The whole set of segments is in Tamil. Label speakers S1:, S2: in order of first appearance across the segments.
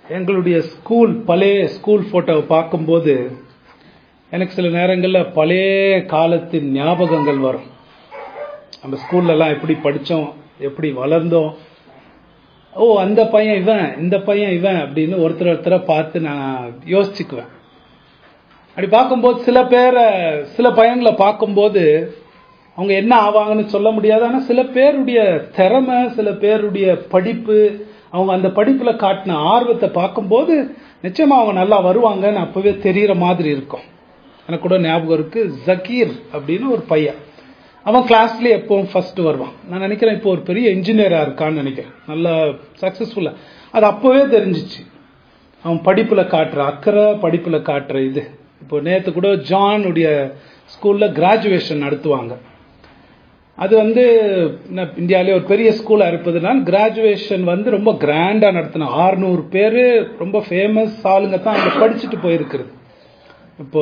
S1: எங்களுடைய ஸ்கூல் பழைய ஸ்கூல் போட்டோவை பார்க்கும்போது எனக்கு சில நேரங்களில் பழைய காலத்தின் ஞாபகங்கள் வரும் நம்ம ஸ்கூல்ல எல்லாம் எப்படி படித்தோம் எப்படி வளர்ந்தோம் ஓ அந்த பையன் இவன் இந்த பையன் இவன் அப்படின்னு ஒருத்தர் ஒருத்தரை பார்த்து நான் யோசிச்சுக்குவேன் அப்படி பார்க்கும்போது சில பேரை சில பையன்களை பார்க்கும்போது அவங்க என்ன ஆவாங்கன்னு சொல்ல முடியாது ஆனால் சில பேருடைய திறமை சில பேருடைய படிப்பு அவங்க அந்த படிப்புல காட்டின ஆர்வத்தை பார்க்கும்போது நிச்சயமா அவங்க நல்லா வருவாங்கன்னு அப்பவே தெரியற மாதிரி இருக்கும் எனக்கு கூட ஞாபகம் இருக்கு ஜக்கீர் அப்படின்னு ஒரு பையன் அவன் கிளாஸ்லயே எப்பவும் ஃபர்ஸ்ட் வருவான் நான் நினைக்கிறேன் இப்போ ஒரு பெரிய இன்ஜினியரா இருக்கான்னு நினைக்கிறேன் நல்லா சக்சஸ்ஃபுல்லா அது அப்பவே தெரிஞ்சிச்சு அவன் படிப்புல காட்டுற அக்கறை படிப்புல காட்டுற இது இப்போ நேத்து கூட ஜானுடைய ஸ்கூல்ல கிராஜுவேஷன் நடத்துவாங்க அது வந்து ந- இந்தியாவிலே ஒரு பெரிய ஸ்கூலா இருப்பதுனால கிராஜுவேஷன் வந்து ரொம்ப கிராண்டா நடத்தின 600 பேரு ரொம்ப ஃபேமஸ் ஆளுங்க தான் அங்க படிச்சுட்டு போயிருக்கிறது இப்போ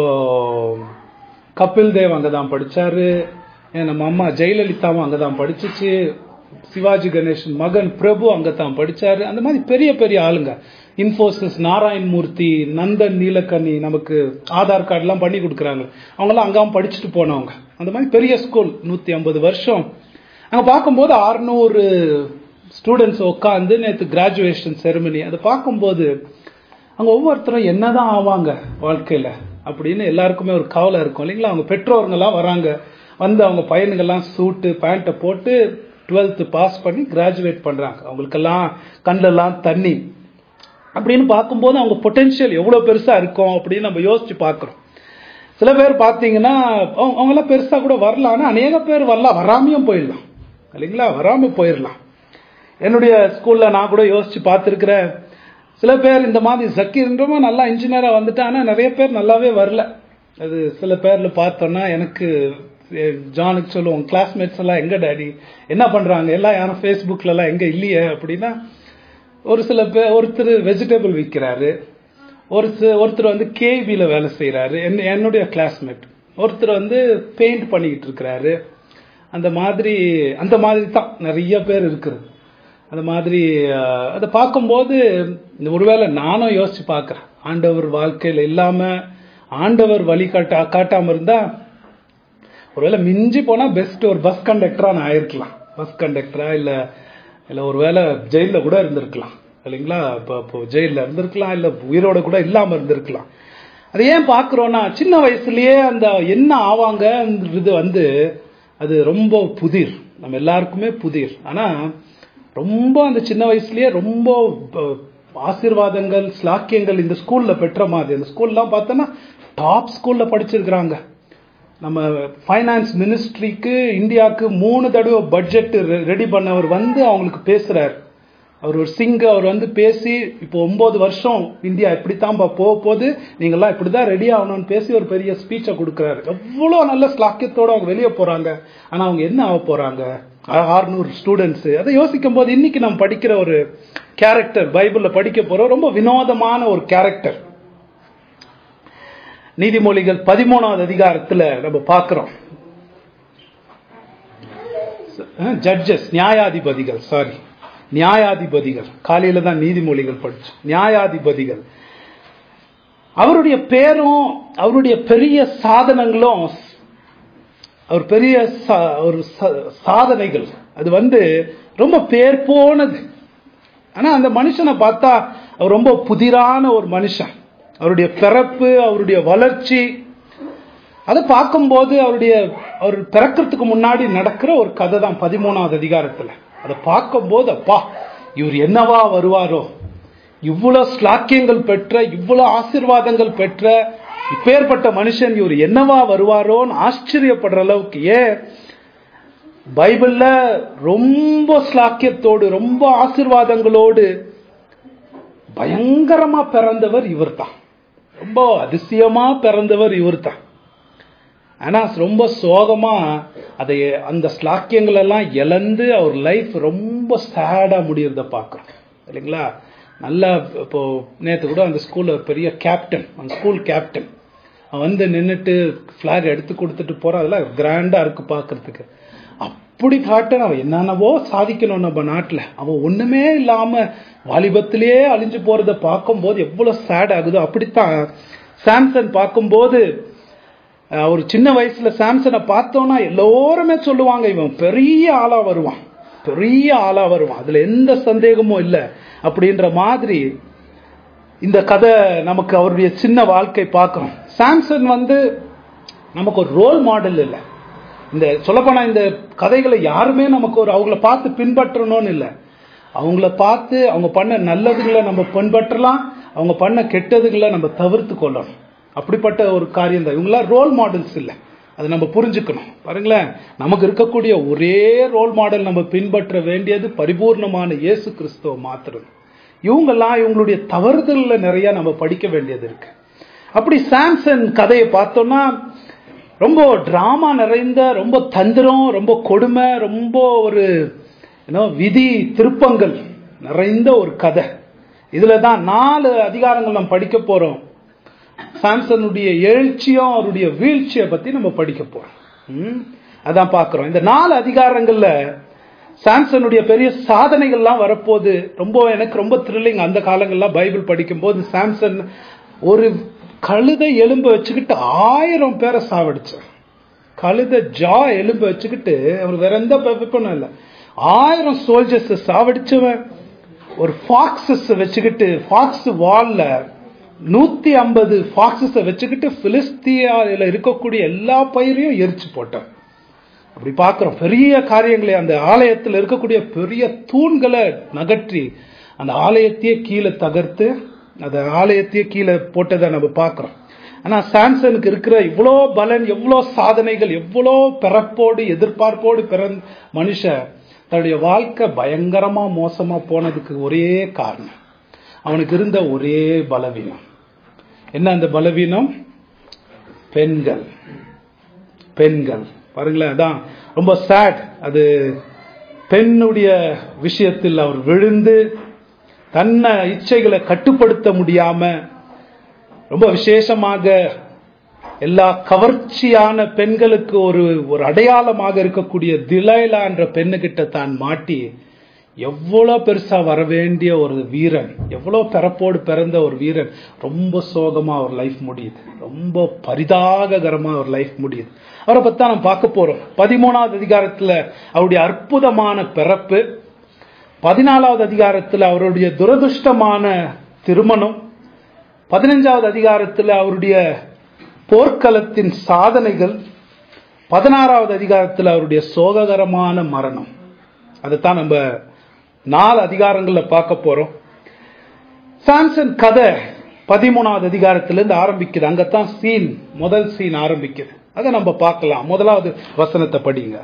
S1: கபில் தேவ் அங்கதான் படிச்சாரு ஏன் நம்ம அம்மா ஜெயலலிதாவும் அங்கதான் படிச்சுச்சு சிவாஜி கணேசன் மகன் பிரபு அங்கதான் படிச்சாரு அந்த மாதிரி பெரிய பெரிய ஆளுங்க இன்ஃபோசிஸ் நாராயண் மூர்த்தி நந்தன் நீலக்கனி நமக்கு ஆதார் கார்டு எல்லாம் பண்ணி கொடுக்குறாங்க அவங்க எல்லாம் அங்காம படிச்சுட்டு போனவங்க அந்த மாதிரி பெரிய ஸ்கூல் நூத்தி ஐம்பது வருஷம் அங்க பார்க்கும்போது 600 ஸ்டூடெண்ட்ஸ் உட்காந்து நேற்று கிராஜுவேஷன் செரிமனி அதை பார்க்கும்போது அங்க ஒவ்வொருத்தரும் என்னதான் ஆவாங்க வாழ்க்கையில அப்படின்னு எல்லாருக்குமே ஒரு கவலை இருக்கும் இல்லைங்களா அவங்க பெற்றோருங்கெல்லாம் வராங்க வந்து அவங்க பையனுங்கெல்லாம் சூட்டு பேண்ட்டை போட்டு டுவெல்த்து பாஸ் பண்ணி கிராஜுவேட் பண்றாங்க அவங்களுக்கெல்லாம் கண்ணெல்லாம் தண்ணி அப்படின்னு பார்க்கும்போது அவங்க பொட்டென்ஷியல் எவ்வளவு பெருசா இருக்கும் அப்படின்னு நம்ம யோசிச்சு பார்க்கிறோம் சில பேர் பார்த்தீங்கன்னா அவங்க அவங்க எல்லாம் பெருசா கூட வரலாம் ஆனா அநேக பேர் வரலாம் வராமையும் போயிடலாம் இல்லைங்களா வராம போயிடலாம் என்னுடைய ஸ்கூல்ல நான் கூட யோசிச்சு பார்த்திருக்கிறேன் சில பேர் இந்த மாதிரி ஜக்கீர்ன்றவங்க நல்லா இன்ஜினியரா வந்துட்டு ஆனா நிறைய பேர் நல்லாவே வரல அது சில பேர்ல பார்த்தோம்னா எனக்கு அஹ், ஜானுக்கு சொல்லுவோம் கிளாஸ்மேட்ஸ் எல்லாம் எங்க டாடி என்ன பண்றாங்க எல்லாம் யாரும் ஃபேஸ்புக்ல எல்லாம் எங்க இல்லையே அப்படின்னா ஒரு சில பேர் ஒருத்தர் வெஜிடபிள் விற்கிறாரு ஒரு சி- ஒருத்தர் வந்து கேபில வேலை செய்யறாரு என்னுடைய கிளாஸ்மேட் ஒருத்தர் வந்து பெயிண்ட் பண்ணிக்கிட்டு இருக்கிறாரு அந்த மாதிரி அந்த மாதிரி தான் நிறைய பேர் இருக்குது அந்த மாதிரி அஹ், அதை பார்க்கும்போது இந்த ஒருவேளை நானும் யோசிச்சு பார்க்கறேன் ஆண்டவர் வாழ்க்கையில இல்லாம ஆண்டவர் வழி காட்ட காட்டாம இருந்தா ஒருவேளை மிஞ்சி போனா பெஸ்ட் ஒரு பஸ் கண்டக்டரா நான் ஆயிருக்கலாம் பஸ் கண்டக்டரா இல்ல இல்ல ஒருவேளை ஜெயில கூட இருந்திருக்கலாம் இல்லைங்களா இப்போ இப்போ ஜெயில இருந்திருக்கலாம் இல்ல உயிரோட கூட இல்லாம இருந்திருக்கலாம் அது ஏன் பாக்குறோம்னா சின்ன வயசுலயே அந்த என்ன ஆவாங்கன்றது வந்து அது ரொம்ப புதிர் நம்ம எல்லாருக்குமே புதிர் ஆனா ரொம்ப அந்த சின்ன வயசுலயே ரொம்ப அஹ், ஆசீர்வாதங்கள் ஸ்லாக்கியங்கள் இந்த ஸ்கூல்ல பெற்ற மாதிரி அந்த ஸ்கூல்லாம் பார்த்தோன்னா டாப் ஸ்கூல்ல படிச்சிருக்கிறாங்க நம்ம ஃபைனான்ஸ் மினிஸ்ட்ரிக்கு இந்தியாவுக்கு மூணு தடவை பட்ஜெட் ரெடி பண்ணவர் வந்து அவங்களுக்கு பேசுறார் அவர் ஒரு சிங்க அவர் வந்து பேசி இப்போ ஒன்பது வருஷம் இந்தியா இப்படித்தான் பா போக போகுது நீங்கெல்லாம் இப்படிதான் ரெடி ஆகணும்னு பேசி ஒரு பெரிய ஸ்பீச்சை கொடுக்குறாரு எவ்வளவு நல்ல ஸ்லாக்கியத்தோட அவங்க வெளியே போறாங்க ஆனா அவங்க என்ன ஆக போறாங்க ஆறுநூறு ஸ்டூடெண்ட்ஸ் அதை யோசிக்கும் போது இன்னைக்கு நம்ம படிக்கிற ஒரு கேரக்டர் பைபிள்ல படிக்க போறோம் ரொம்ப வினோதமான ஒரு கேரக்டர் நீதிமொழிகள் பதிமூணாவது அதிகாரத்துல நம்ம பார்க்கிறோம் ஜட்ஜஸ் நியாயாதிபதிகள் சாரி நியாயாதிபதிகள் காலையில தான் நீதிமொழிகள் படிச்சு நியாயாதிபதிகள் அவருடைய பேரும் அவருடைய பெரிய சாதனங்களும் அவர் பெரிய சா- ஒரு ச- சாதனைகள் அது வந்து ரொம்ப பேர் போனது ஆனா அந்த மனுஷனை பார்த்தா அவர் ரொம்ப புதிரான ஒரு மனுஷன் அவருடைய பிறப்பு அவருடைய வளர்ச்சி அதை பார்க்கும்போது அவருடைய அவர் பிறக்கிறதுக்கு முன்னாடி நடக்கிற ஒரு கதை தான் பதிமூணாவது அதிகாரத்துல அதை பார்க்கும்போது அப்பா இவர் என்னவா வருவாரோ இவ்வளவு ஸ்லாக்கியங்கள் பெற்ற இவ்வளவு ஆசீர்வாதங்கள் பெற்ற இப்பேற்பட்ட மனுஷன் இவர் என்னவா வருவாரோன்னு ஆச்சரியப்படுற அளவுக்கு ஏன் பைபிள்ல ரொம்ப ஸ்லாக்கியத்தோடு ரொம்ப ஆசீர்வாதங்களோடு பயங்கரமா பிறந்தவர் இவர்தான் ரொம்ப அதிசயமா பிறந்தவர் இவர்தான் ஆனா ரொம்ப சோகமா அதை அந்த ஸ்லாக்கியங்கள் எல்லாம் இழந்து அவர் லைஃப் ரொம்ப சேடா முடியறத பார்க்கிறோம் இல்லைங்களா நல்லா இப்போ நேத்து கூட அந்த ஸ்கூல்ல ஒரு பெரிய கேப்டன் அந்த ஸ்கூல் கேப்டன் அவன் வந்து நின்னுட்டு பிளாக் எடுத்து கொடுத்துட்டு போறான் அதெல்லாம் கிராண்டா இருக்கு பார்க்கிறதுக்கு அப்படி காட்ட அவன் என்னென்னவோ சாதிக்கணும் நம்ம நாட்டுல அவன் ஒண்ணுமே இல்லாம வாலிபத்திலேயே அழிஞ்சு போறத பார்க்கும்போது எவ்வளவு சேட் ஆகுதோ அப்படித்தான் சாம்சன் பார்க்கும்போது அஹ், ஒரு சின்ன வயசுல சாம்சனை பார்த்தோம்னா எல்லோருமே சொல்லுவாங்க இவன் பெரிய ஆளா வருவான் பெரிய ஆளா வருவான் அதுல எந்த சந்தேகமும் இல்லை அப்படின்ற மாதிரி இந்த கதை நமக்கு அவருடைய சின்ன வாழ்க்கை பார்க்கிறோம் சாம்சன் வந்து நமக்கு ஒரு ரோல் மாடல் இல்லை இந்த சொல்லப்போனா இந்த கதைகளை யாருமே நமக்கு ஒரு அவங்கள பார்த்து பின்பற்றணும்னு இல்லை அவங்கள பார்த்து அவங்க பண்ண நல்லதுகளை நம்ம பின்பற்றலாம் அவங்க பண்ண கெட்டதுகளை நம்ம தவிர்த்து கொள்ளணும் அப்படிப்பட்ட ஒரு காரியம் தான் இவங்களாம் ரோல் மாடல்ஸ் இல்லை அதை நம்ம புரிஞ்சுக்கணும் பாருங்களேன் நமக்கு இருக்கக்கூடிய ஒரே ரோல் மாடல் நம்ம பின்பற்ற வேண்டியது பரிபூர்ணமான இயேசு கிறிஸ்துவ மாத்திரம் இவங்கெல்லாம் இவங்களுடைய தவறுதல்ல நிறைய நம்ம படிக்க வேண்டியது இருக்கு அப்படி சாம்சன் கதையை பார்த்தோம்னா ரொம்ப டிராமா நிறைந்த ரொம்ப தந்திரம் ரொம்ப கொடுமை ரொம்ப ஒரு என்ன விதி திருப்பங்கள் நிறைந்த ஒரு கதை இதுல தான் நாலு அதிகாரங்கள் நம்ம படிக்க போறோம் சாம்சனுடைய எழுச்சியும் அவருடைய வீழ்ச்சியை பத்தி நம்ம படிக்க போறோம் ம்? அதான் பார்க்கிறோம் இந்த நாலு அதிகாரங்கள்ல சாம்சனுடைய பெரிய சாதனைகள்லாம் வரப்போகுது ரொம்ப எனக்கு ரொம்ப த்ரில்லிங் அந்த காலங்கள்லாம் பைபிள் படிக்கும்போது சாம்சன் ஒரு கழுதை எலும்பை வச்சுக்கிட்டு ஆயிரம் பேரை சாவடிச்சார் கழுத ஜா எலும்பு வச்சுக்கிட்டு அவர் வேற எந்த வெப்பனும் இல்லை ஆயிரம் சோல்ஜர்ஸ் சாவடிச்சவன் ஒரு ஃபாக்ஸஸ் வச்சுக்கிட்டு ஃபாக்ஸ் வால்ல நூத்தி ஐம்பது ஃபாக்ஸஸ வச்சுக்கிட்டு பிலிஸ்தியால இருக்கக்கூடிய எல்லா பயிரையும் எரிச்சு போட்டான் அப்படி பார்க்கிறோம் பெரிய காரியங்களை அந்த ஆலயத்தில் இருக்கக்கூடிய பெரிய தூண்களை நகற்றி அந்த ஆலயத்தையே கீழே தகர்த்து அந்த ஆலயத்தையே கீழே போட்டதை நம்ம பார்க்கிறோம் ஆனா சாம்சனுக்கு இருக்கிற இவ்வளோ பலன் எவ்வளோ சாதனைகள் எவ்வளோ பிறப்போடு எதிர்பார்ப்போடு பிறந்த மனுஷன் தன்னுடைய வாழ்க்கை பயங்கரமா மோசமா போனதுக்கு ஒரே காரணம் அவனுக்கு இருந்த ஒரே பலவீனம் என்ன அந்த பலவீனம் பெண்கள் பெண்கள் பாருங்களேன் அதான் ரொம்ப சேட் அது பெண்ணுடைய விஷயத்தில் அவர் விழுந்து தன்னை இச்சைகளை கட்டுப்படுத்த முடியாம ரொம்ப விசேஷமாக எல்லா கவர்ச்சியான பெண்களுக்கு ஒரு ஒரு அடையாளமாக இருக்கக்கூடிய திலைலா என்ற பெண்ணுகிட்ட தான் மாட்டி எவ்வளவு பெருசா வர வேண்டிய ஒரு வீரன் எவ்வளவு பிறப்போடு பிறந்த ஒரு வீரன் ரொம்ப சோகமா அவர் லைஃப் முடியுது ரொம்ப பரிதாககரமா அவர் லைஃப் முடியுது அவரை பத்தி தான் நம்ம பார்க்க போறோம் பதிமூணாவது அதிகாரத்துல அவருடைய அற்புதமான பிறப்பு பதினாலாவது அதிகாரத்துல அவருடைய துரதுஷ்டமான திருமணம் பதினஞ்சாவது அதிகாரத்துல அவருடைய போர்க்களத்தின் சாதனைகள் பதினாறாவது அதிகாரத்தில் அவருடைய சோககரமான மரணம் அதைத்தான் நம்ம நாலு அதிகாரங்கள்ல பார்க்க போறோம் சாம்சன் கதை பதிமூணாவது அதிகாரத்திலிருந்து ஆரம்பிக்குது அங்கத்தான் சீன் முதல் சீன் ஆரம்பிக்குது அதை நம்ம பார்க்கலாம் முதலாவது வசனத்தை படிங்க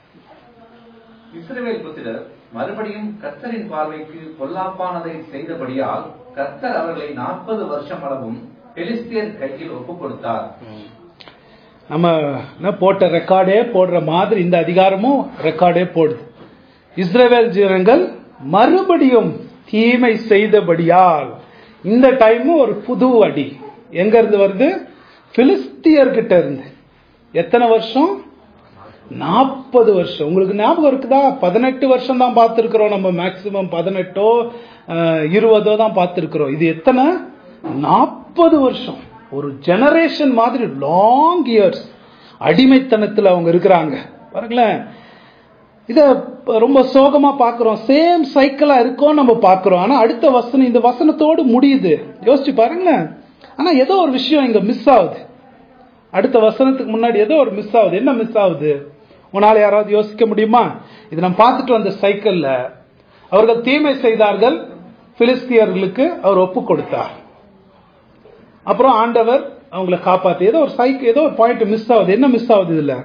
S2: இஸ்ரவேல் புத்திரர் மறுபடியும் கர்த்தரின் பார்வைக்கு பொல்லாப்பானதை செய்தபடியால் கர்த்தர் அவர்களை நாற்பது வருஷம் அளவும் பெலிஸ்தியர் கையில் ஒப்புக் கொடுத்தார்
S1: நம்ம என்ன போட்ட ரெக்கார்டே போடுற மாதிரி இந்த அதிகாரமும் ரெக்கார்டே போடுது இஸ்ரவேல் ஜனங்கள் மறுபடியும் தீமை செய்தபடியால் இந்த டைமும் ஒரு புது அடி எங்க இருந்து வருது பிலிஸ்தியர்கிட்ட இருந்து எத்தனை வருஷம் நாற்பது வருஷம் உங்களுக்கு ஞாபகம் இருக்குதா பதினெட்டு வருஷம் தான் பார்த்துருக்கிறோம் நம்ம மேக்சிமம் பதினெட்டோ அஹ், இருபதோ தான் பார்த்துருக்கிறோம் இது எத்தனை நாற்பது வருஷம் ஒரு ஜெனரேஷன் மாதிரி லாங் இயர்ஸ் அடிமைத்தனத்தில் அவங்க இருக்கிறாங்க பாருங்களேன் இத ரொம்ப சோகமா பார்க்கிறோம் சேம் சைக்கிளா இருக்கோம் நம்ம பார்க்கிறோம் ஆனா அடுத்த வசனம் இந்த வசனத்தோடு முடியுது யோசிச்சு பாருங்களேன் ஆனா ஏதோ ஒரு விஷயம் இங்க மிஸ் ஆகுது அடுத்த வசனத்துக்கு முன்னாடி ஏதோ ஒரு மிஸ் ஆகுது என்ன மிஸ் ஆகுது உன்னால யாராவது யோசிக்க முடியுமா இது நம்ம பார்த்துட்டு வந்த சைக்கிள்ல அவர்கள் தீமை செய்தார்கள் பிலிஸ்தியர்களுக்கு அவர் ஒப்பு கொடுத்தார் அப்புறம் ஆண்டவர் அவங்கள காப்பாத்தி ஏதோ ஒரு சைக்கிள் ஏதோ ஒரு பாயிண்ட் மிஸ் ஆகுது என்ன மிஸ் ஆகுது இதுல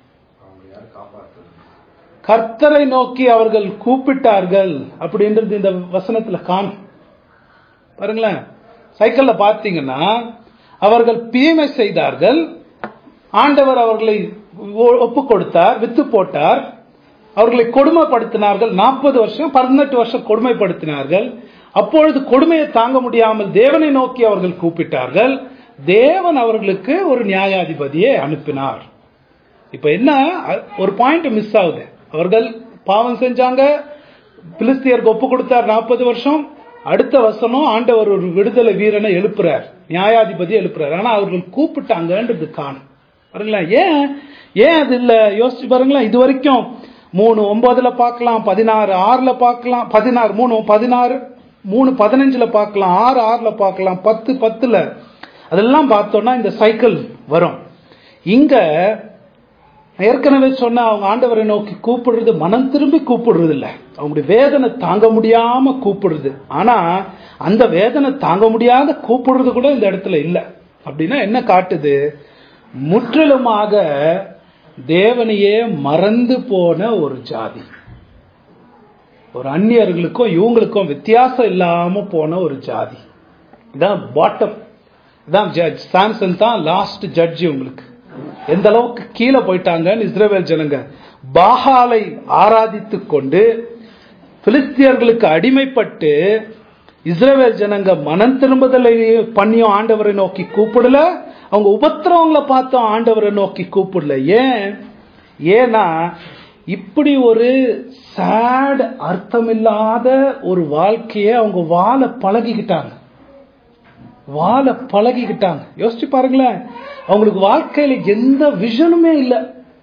S1: கர்த்தரை நோக்கி அவர்கள் கூப்பிட்டார்கள் அப்படின்றது இந்த வசனத்துல காணும் பாருங்களேன் சைக்கிள்ல பார்த்தீங்கன்னா அவர்கள் தீமை செய்தார்கள் ஆண்டவர் அவர்களை ஒப்பு கொடுத்தார் வித்து போட்டார் அவர்களை கொடுமைப்படுத்தினார்கள் நாற்பது வருஷம் பதினெட்டு வருஷம் கொடுமைப்படுத்தினார்கள் அப்பொழுது கொடுமையை தாங்க முடியாமல் தேவனை நோக்கி அவர்கள் கூப்பிட்டார்கள் தேவன் அவர்களுக்கு ஒரு நியாயாதிபதியை அனுப்பினார் இப்ப என்ன அ- ஒரு பாயிண்ட் மிஸ் ஆகுது அவர்கள் பாவம் செஞ்சாங்க பிலிஸ்தியருக்கு ஒப்பு கொடுத்தார் நாற்பது வருஷம் அடுத்த வசனம் ஆண்டவர் ஒரு விடுதலை வீரனை எழுப்புறார் நியாயாதிபதி எழுப்புறார் ஆனா அவர்கள் கூப்பிட்டாங்கன்றது காணும் பாருங்களேன் ஏன் ஏன் அது இல்ல யோசிச்சு பாருங்களேன் இது வரைக்கும் மூணு ஒன்பதுல பார்க்கலாம் பதினாறு ஆறுல பார்க்கலாம் பதினாறு மூணு பதினாறு மூணு பதினஞ்சுல பார்க்கலாம் ஆறு ஆறுல பார்க்கலாம் பத்து பத்துல அதெல்லாம் பார்த்தோம்னா இந்த சைக்கிள் வரும் இங்க ஏற்கனவே சொன்ன அவங்க ஆண்டவரை நோக்கி கூப்பிடுறது மனம் திரும்பி கூப்பிடுறது இல்ல அவங்களுடைய வேதனை தாங்க முடியாம கூப்பிடுறது ஆனா அந்த வேதனை தாங்க முடியாத கூப்பிடுறது கூட இந்த இடத்துல இல்ல அப்படின்னா என்ன காட்டுது முற்றிலுமாக தேவனையே மறந்து போன ஒரு ஜாதி ஒரு அந்நியர்களுக்கும் இவங்களுக்கும் வித்தியாசம் இல்லாம போன ஒரு ஜாதி இதான் பாட்டம் இதான் ஜட்ஜ் சாம்சன் தான் லாஸ்ட் ஜட்ஜ் உங்களுக்கு எந்த அளவுக்கு கீழே போயிட்டாங்கன்னு இஸ்ரேல் ஜனங்க பாகாலை ஆராதித்து கொண்டு பிலிஸ்தியர்களுக்கு அடிமைப்பட்டு இஸ்ரேல் ஜனங்க மனம் திரும்புதலை பண்ணியும் ஆண்டவரை நோக்கி கூப்பிடல அவங்க உபத்திரவங்களை பார்த்தோம் ஆண்டவரை நோக்கி கூப்பிடல ஏன் ஏன்னா இப்படி ஒரு சேட் அர்த்தமில்லாத ஒரு வாழ்க்கையை அவங்க வாழ பழகிக்கிட்டாங்க வாழ பழகிக்கிட்டாங்க யோசிச்சு பாருங்களேன் அவங்களுக்கு வாழ்க்கையில எந்த விஷனுமே இல்லை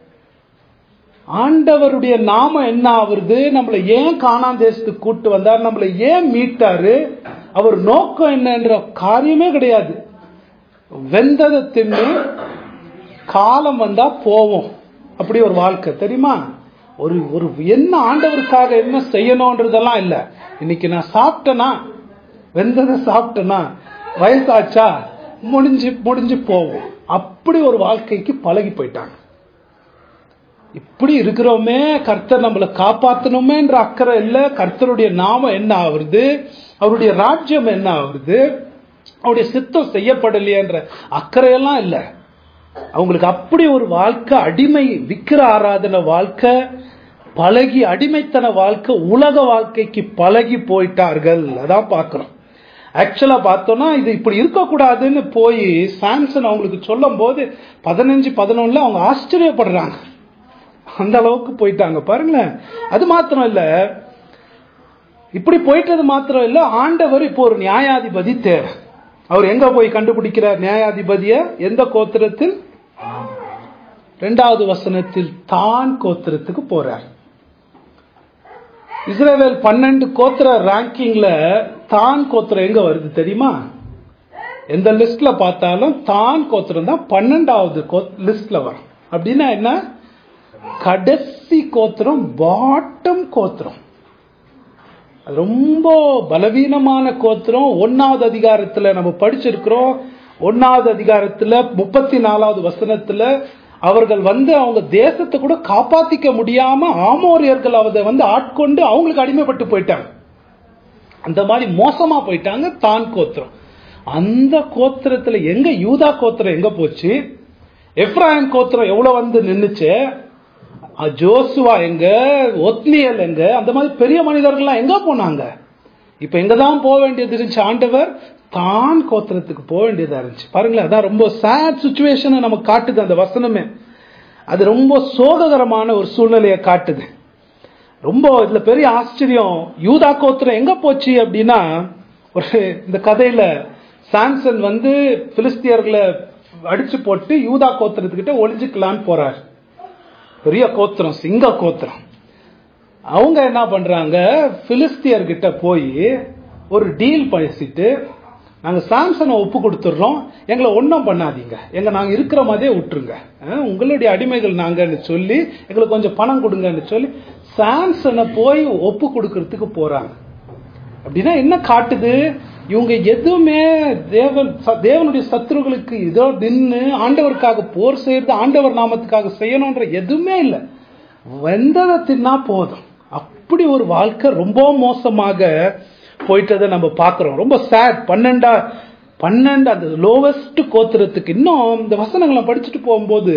S1: ஆண்டவருடைய நாமம் என்ன ஆகுறது நம்மளை ஏன் காணாம் தேசத்துக்கு கூட்டு வந்தார் நம்மளை ஏன் மீட்டாரு அவர் நோக்கம் என்னன்ற காரியமே கிடையாது வெந்ததை தின்னு காலம் வந்தா போவோம் அப்படி ஒரு வாழ்க்கை தெரியுமா ஒரு ஒரு என்ன ஆண்டவருக்காக என்ன செய்யணும்ன்றதெல்லாம் இல்ல இன்னைக்கு நான் சாப்பிட்டேனா வெந்ததை சாப்பிட்டேனா வயசாச்சா முடிஞ்சு முடிஞ்சு போவோம் அப்படி ஒரு வாழ்க்கைக்கு பழகி போயிட்டாங்க இப்படி இருக்கிறோமே கர்த்தர் நம்மளை காப்பாத்தணுமேன்ற அக்கறை இல்ல கர்த்தருடைய நாமம் என்ன ஆகுறது அவருடைய ராஜ்யம் என்ன ஆகுறது அவருடைய சித்தம் செய்யப்படலையன்ற அக்கறையெல்லாம் இல்ல அவங்களுக்கு அப்படி ஒரு வாழ்க்கை அடிமை விக்கிர ஆராதன வாழ்க்கை பழகி அடிமைத்தன வாழ்க்கை உலக வாழ்க்கைக்கு பழகி போயிட்டார்கள் அதான் பார்க்கிறோம் ஆக்சுவலா பார்த்தோம்னா இது இப்படி இருக்கக்கூடாதுன்னு போய் சாம்சன் அவங்களுக்கு சொல்லும் போது பதினஞ்சு பதினொன்னுல அவங்க ஆச்சரியப்படுறாங்க அந்த அளவுக்கு போயிட்டாங்க பாருங்களேன் அது மாத்திரம் இல்ல இப்படி போயிட்டது மாத்திரம் இல்ல ஆண்டவர் இப்போ ஒரு நியாயாதிபதி தேவை அவர் எங்க போய் கண்டுபிடிக்கிறார் நியாயாதிபதிய எந்த கோத்திரத்தில் இரண்டாவது வசனத்தில் தான் கோத்திரத்துக்கு போறார் இஸ்ரேவேல் பன்னெண்டு கோத்திர ரேங்கிங்ல தான் கோத்திரம் எங்க வருது தெரியுமா எந்த லிஸ்ட்ல பார்த்தாலும் தான் கோத்திரம் தான் பன்னெண்டாவது லிஸ்ட்ல வரும் அப்படின்னா என்ன கடைசி கோத்திரம் பாட்டம் கோத்திரம் அது ரொம்ப பலவீனமான கோத்திரம் ஒன்னாவது அதிகாரத்துல நம்ம படிச்சிருக்கிறோம் ஒன்னாவது அதிகாரத்துல முப்பத்தி நாலாவது வசனத்துல அவர்கள் வந்து அவங்க தேசத்தை கூட காப்பாத்திக்க முடியாம ஆமோரியர்கள் அதை வந்து ஆட்கொண்டு அவங்களுக்கு அடிமைப்பட்டு போயிட்டாங்க அந்த மாதிரி மோசமா போயிட்டாங்க தான் கோத்திரம் அந்த கோத்திரத்துல எங்க யூதா கோத்திரம் எங்க போச்சு எப்ராஹிம் கோத்திரம் எவ்வளவு வந்து நின்னுச்சு ஜோசுவா எங்க ஒத்னியல் எங்க அந்த மாதிரி பெரிய மனிதர்கள்லாம் எங்க போனாங்க இப்ப எங்க தான் போக வேண்டியது இருந்துச்சு ஆண்டவர் தான் கோத்திரத்துக்கு போக வேண்டியதா இருந்துச்சு பாருங்களேன் அதான் ரொம்ப சேட் சுச்சுவேஷனை நமக்கு காட்டுது அந்த வசனமே அது ரொம்ப சோககரமான ஒரு சூழ்நிலையை காட்டுது ரொம்ப இதுல பெரிய ஆச்சரியம் யூதா கோத்திரம் எங்க போச்சு அப்படின்னா ஒரு இந்த கதையில சாம்சன் வந்து பிலிஸ்தியர்களை அடிச்சு போட்டு யூதா கோத்திரத்துக்கிட்ட ஒளிஞ்சுக்கலான்னு போறாரு பெரிய கோத்திரம் சிங்க கோத்திரம் அவங்க என்ன பண்றாங்க பிலிஸ்தியர்கிட்ட போய் ஒரு டீல் பேசிட்டு நாங்க சாம்சனை ஒப்பு கொடுத்துடுறோம் எங்களை ஒன்றும் பண்ணாதீங்க எங்க நாங்க இருக்கிற மாதிரியே விட்டுருங்க உங்களுடைய அடிமைகள் நாங்கன்னு சொல்லி எங்களுக்கு கொஞ்சம் பணம் கொடுங்கன்னு சொல்லி சாம்சனை போய் ஒப்பு கொடுக்கறதுக்கு போறாங்க அப்படின்னா என்ன காட்டுது இவங்க எதுவுமே தேவன் தேவனுடைய சத்துருகளுக்கு இதோ நின்று ஆண்டவருக்காக போர் செய்யறது ஆண்டவர் நாமத்துக்காக செய்யணும்ன்ற எதுவுமே இல்லை வெந்ததை தின்னா போதும் அப்படி ஒரு வாழ்க்கை ரொம்ப மோசமாக போயிட்டதை நம்ம பார்க்கிறோம் ரொம்ப சேட் பன்னெண்டா பன்னெண்டு அந்த லோவஸ்ட் கோத்திரத்துக்கு இன்னும் இந்த வசனங்களை படிச்சுட்டு போகும்போது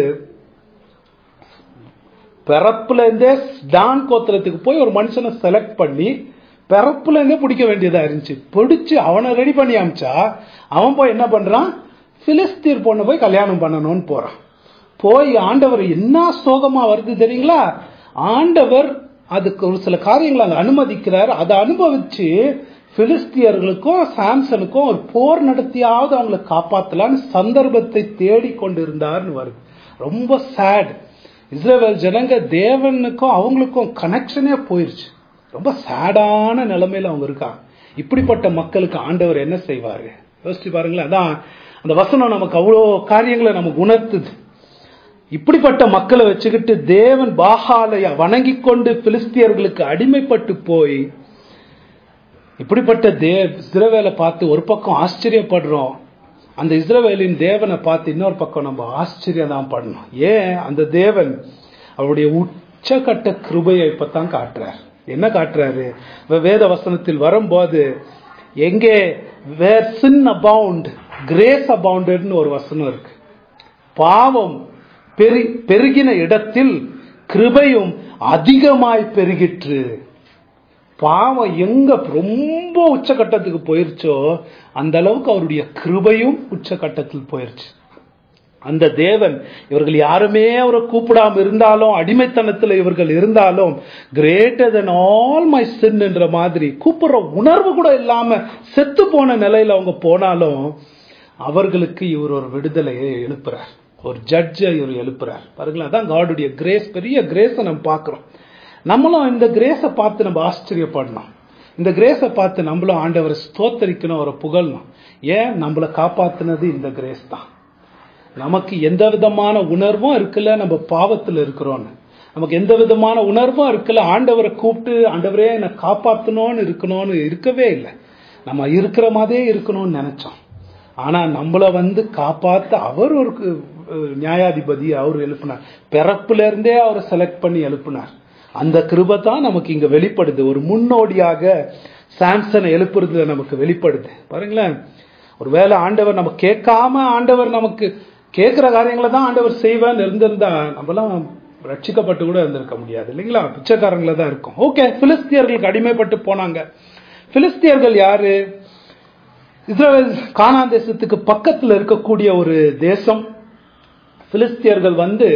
S1: பிறப்புல இருந்தே டான் கோத்திரத்துக்கு போய் ஒரு மனுஷனை செலக்ட் பண்ணி பிறப்புல இருந்தே பிடிக்க வேண்டியதா இருந்துச்சு பிடிச்சு அவனை ரெடி பண்ணி அமிச்சா அவன் போய் என்ன பண்றான் பிலிஸ்தீர் பொண்ணை போய் கல்யாணம் பண்ணணும்னு போறான் போய் ஆண்டவர் என்ன சோகமா வருது தெரியுங்களா ஆண்டவர் அதுக்கு ஒரு சில காரியங்களை அங்க அனுமதிக்கிறார் அதை அனுபவிச்சு பிலிஸ்தியர்களுக்கும் சாம்சனுக்கும் ஒரு போர் நடத்தியாவது அவங்களை காப்பாத்தலான்னு சந்தர்ப்பத்தை தேடி கொண்டிருந்தார்னு வருது ரொம்ப சேட் இஸ்ரேல் ஜனங்க தேவனுக்கும் அவங்களுக்கும் கனெக்ஷனே போயிருச்சு ரொம்ப சேடான நிலைமையில அவங்க இருக்காங்க இப்படிப்பட்ட மக்களுக்கு ஆண்டவர் என்ன செய்வாரு யோசிச்சு பாருங்களேன் அதான் அந்த வசனம் நமக்கு அவ்வளோ காரியங்களை நமக்கு உணர்த்துது இப்படிப்பட்ட மக்களை வச்சுக்கிட்டு தேவன் பாகாலைய வணங்கி கொண்டு பிலிஸ்தியர்களுக்கு அடிமைப்பட்டு போய் இப்படிப்பட்ட தே இஸ்ரவேலை பார்த்து ஒரு பக்கம் ஆச்சரியப்படுறோம் அந்த இஸ்ரவேலின் தேவனை பார்த்து இன்னொரு பக்கம் நம்ம ஆச்சரியம் தான் பண்ணணும் ஏன் அந்த தேவன் அவருடைய உச்சகட்ட கிருபையை இப்பதான் காட்டுறார் என்ன காட்டுறாரு வேத வசனத்தில் வரும்போது எங்கே வேர் சின் அபவுண்ட் கிரேஸ் அபவுண்டட்னு ஒரு வசனம் இருக்கு பாவம் பெரு பெருகின இடத்தில் கிருபையும் அதிகமாய் பெருகிற்று பாவம் எங்க ரொம்ப உச்சகட்டத்துக்கு போயிருச்சோ அந்த அளவுக்கு அவருடைய கிருபையும் உச்சகட்டத்தில் போயிருச்சு அந்த தேவன் இவர்கள் யாருமே அவரை கூப்பிடாம இருந்தாலும் அடிமைத்தனத்தில் இவர்கள் இருந்தாலும் greater than all my sin என்ற மாதிரி கூப்பிடுற உணர்வு கூட இல்லாம செத்து போன நிலையில அவங்க போனாலும் அவர்களுக்கு இவர் ஒரு விடுதலையை எழுப்புறார் ஒரு ஜட்ஜை இவர் எழுப்புறார் பாருங்களேன் அதான் காடுடைய கிரேஸ் பெரிய கிரேஸை நம்ம பார்க்கிறோம் நம்மளும் இந்த கிரேஸை பார்த்து நம்ம ஆச்சரியப்படணும் இந்த கிரேஸை பார்த்து நம்மளும் ஆண்டவரை ஸ்தோத்தரிக்கணும் அவரை புகழணும் ஏன் நம்மளை காப்பாத்துனது இந்த கிரேஸ் தான் நமக்கு எந்த விதமான உணர்வும் இருக்கல நம்ம பாவத்தில் இருக்கிறோன்னு நமக்கு எந்த விதமான உணர்வும் இருக்கல ஆண்டவரை கூப்பிட்டு ஆண்டவரே என்னை காப்பாற்றணும்னு இருக்கணும்னு இருக்கவே இல்லை நம்ம இருக்கிற மாதிரியே இருக்கணும்னு நினைச்சோம் ஆனா நம்மள வந்து காப்பாத்த அவர் ஒரு அஹ், நியாயாதிபதி அவர் எழுப்பினார் பிறப்புல இருந்தே அவரை செலக்ட் பண்ணி எழுப்பினார் அந்த கிருபை தான் நமக்கு இங்க வெளிப்படுது ஒரு முன்னோடியாக சாம்சனை எழுப்புறதுல நமக்கு வெளிப்படுது பாருங்களேன் ஒருவேளை ஆண்டவர் நம்ம கேட்காம ஆண்டவர் நமக்கு கேட்கிற காரியங்களை தான் ஆண்டவர் செய்வேன்னு இருந்திருந்தா நம்மலாம் ரட்சிக்கப்பட்டு கூட இருந்திருக்க முடியாது இல்லைங்களா பிச்சைக்காரங்கள தான் இருக்கும் ஓகே பிலிஸ்தியர்களுக்கு அடிமைப்பட்டு போனாங்க பிலிஸ்தியர்கள் யாரு இஸ்ரேல் கானான் தேசத்துக்கு பக்கத்துல இருக்கக்கூடிய ஒரு தேசம் பிலிஸ்தியர்கள் வந்து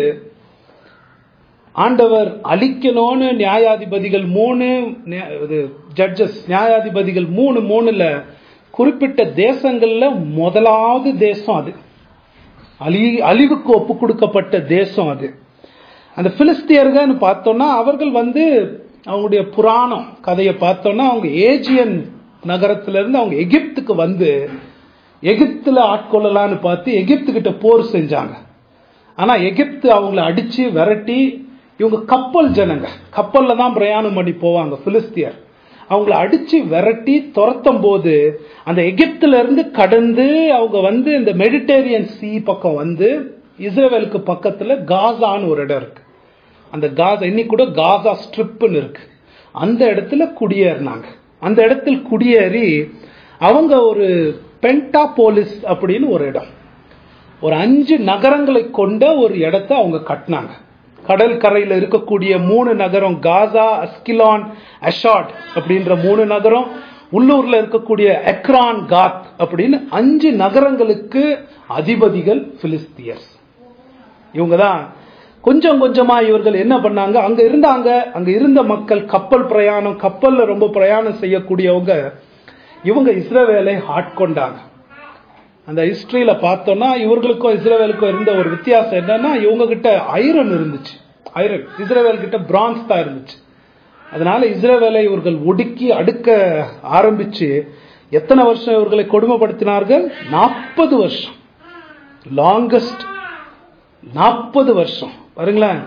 S1: ஆண்டவர் அழிக்கணும்னு நியாயாதிபதிகள் மூணு ஜட்ஜஸ் நியாயாதிபதிகள் மூணு மூணுல குறிப்பிட்ட தேசங்கள்ல முதலாவது தேசம் அது அழி அழிவுக்கு ஒப்பு கொடுக்கப்பட்ட தேசம் அது அந்த பிலிஸ்தியர்கள்னு பார்த்தோம்னா அவர்கள் வந்து அவங்களுடைய புராணம் கதையை பார்த்தோம்னா அவங்க ஏஜியன் நகரத்துல இருந்து அவங்க எகிப்துக்கு வந்து எகிப்துல ஆட்கொள்ளலான்னு பார்த்து எகிப்து கிட்ட போர் செஞ்சாங்க ஆனா எகிப்து அவங்கள அடிச்சு விரட்டி இவங்க கப்பல் ஜனங்க கப்பல்ல தான் பிரயாணம் பண்ணி போவாங்க பிலிஸ்தியர் அவங்கள அடிச்சு விரட்டி துரத்தும் போது அந்த எகிப்துல இருந்து கடந்து அவங்க வந்து இந்த மெடிடேரியன் சீ பக்கம் வந்து இஸ்ரேலுக்கு பக்கத்துல காசான்னு ஒரு இடம் இருக்கு அந்த காசா இன்னைக்கு கூட காசா ஸ்ட்ரிப்னு இருக்கு அந்த இடத்துல குடியேறினாங்க அந்த இடத்தில் குடியேறி அவங்க ஒரு பென்டாபோலிஸ் அப்படின்னு ஒரு இடம் ஒரு அஞ்சு நகரங்களை கொண்ட ஒரு இடத்தை அவங்க கட்டினாங்க கடல் கரையில இருக்கக்கூடிய மூணு நகரம் காசா அஸ்கிலான் அஷாட் அப்படின்ற மூணு நகரம் உள்ளூர்ல இருக்கக்கூடிய எக்ரான் காத் அப்படின்னு அஞ்சு நகரங்களுக்கு அதிபதிகள் பிலிஸ்தியர்ஸ் இவங்க தான் கொஞ்சம் கொஞ்சமா இவர்கள் என்ன பண்ணாங்க அங்க இருந்தாங்க அங்க இருந்த மக்கள் கப்பல் பிரயாணம் கப்பல்ல ரொம்ப பிரயாணம் செய்யக்கூடியவங்க இவங்க இஸ்ரவேலை ஆட்கொண்டாங்க அந்த ஹிஸ்டரியில பார்த்தோம்னா இவர்களுக்கும் இஸ்ரேவேலுக்கும் இருந்த ஒரு வித்தியாசம் என்னன்னா இவங்க கிட்ட ஐரன் இருந்துச்சு ஐரன் இஸ்ரேவேல் கிட்ட பிரான்ஸ் தான் இருந்துச்சு அதனால இஸ்ரேவேலை இவர்கள் ஒடுக்கி அடுக்க ஆரம்பிச்சு எத்தனை வருஷம் இவர்களை கொடுமைப்படுத்தினார்கள் நாற்பது வருஷம் லாங்கஸ்ட் நாற்பது வருஷம் பாருங்களேன்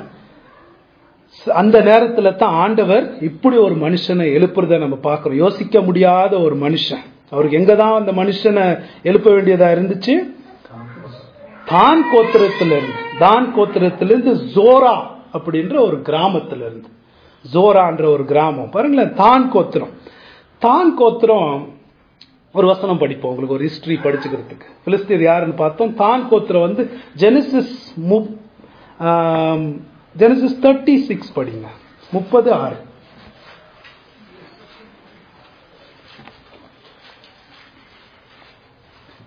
S1: அந்த நேரத்துல தான் ஆண்டவர் இப்படி ஒரு மனுஷனை எழுப்புறத நம்ம பார்க்கிறோம் யோசிக்க முடியாத ஒரு மனுஷன் அவருக்கு எங்கதான் அந்த மனுஷனை எழுப்ப வேண்டியதா இருந்துச்சு தான் கோத்திரத்துல இருந்து தான் கோத்திரத்திலிருந்து ஜோரா அப்படின்ற ஒரு கிராமத்துல இருந்து ஜோரான்ற ஒரு கிராமம் பாருங்களேன் தான் கோத்திரம் தான் கோத்திரம் ஒரு வசனம் படிப்போம் உங்களுக்கு ஒரு ஹிஸ்டரி படிச்சுக்கிறதுக்கு பிலிஸ்தீர் யாருன்னு பார்த்தோம் தான் கோத்திரம் வந்து ஜெனிசிஸ் ஜெனிசிஸ் தேர்ட்டி சிக்ஸ் படிங்க முப்பது ஆறு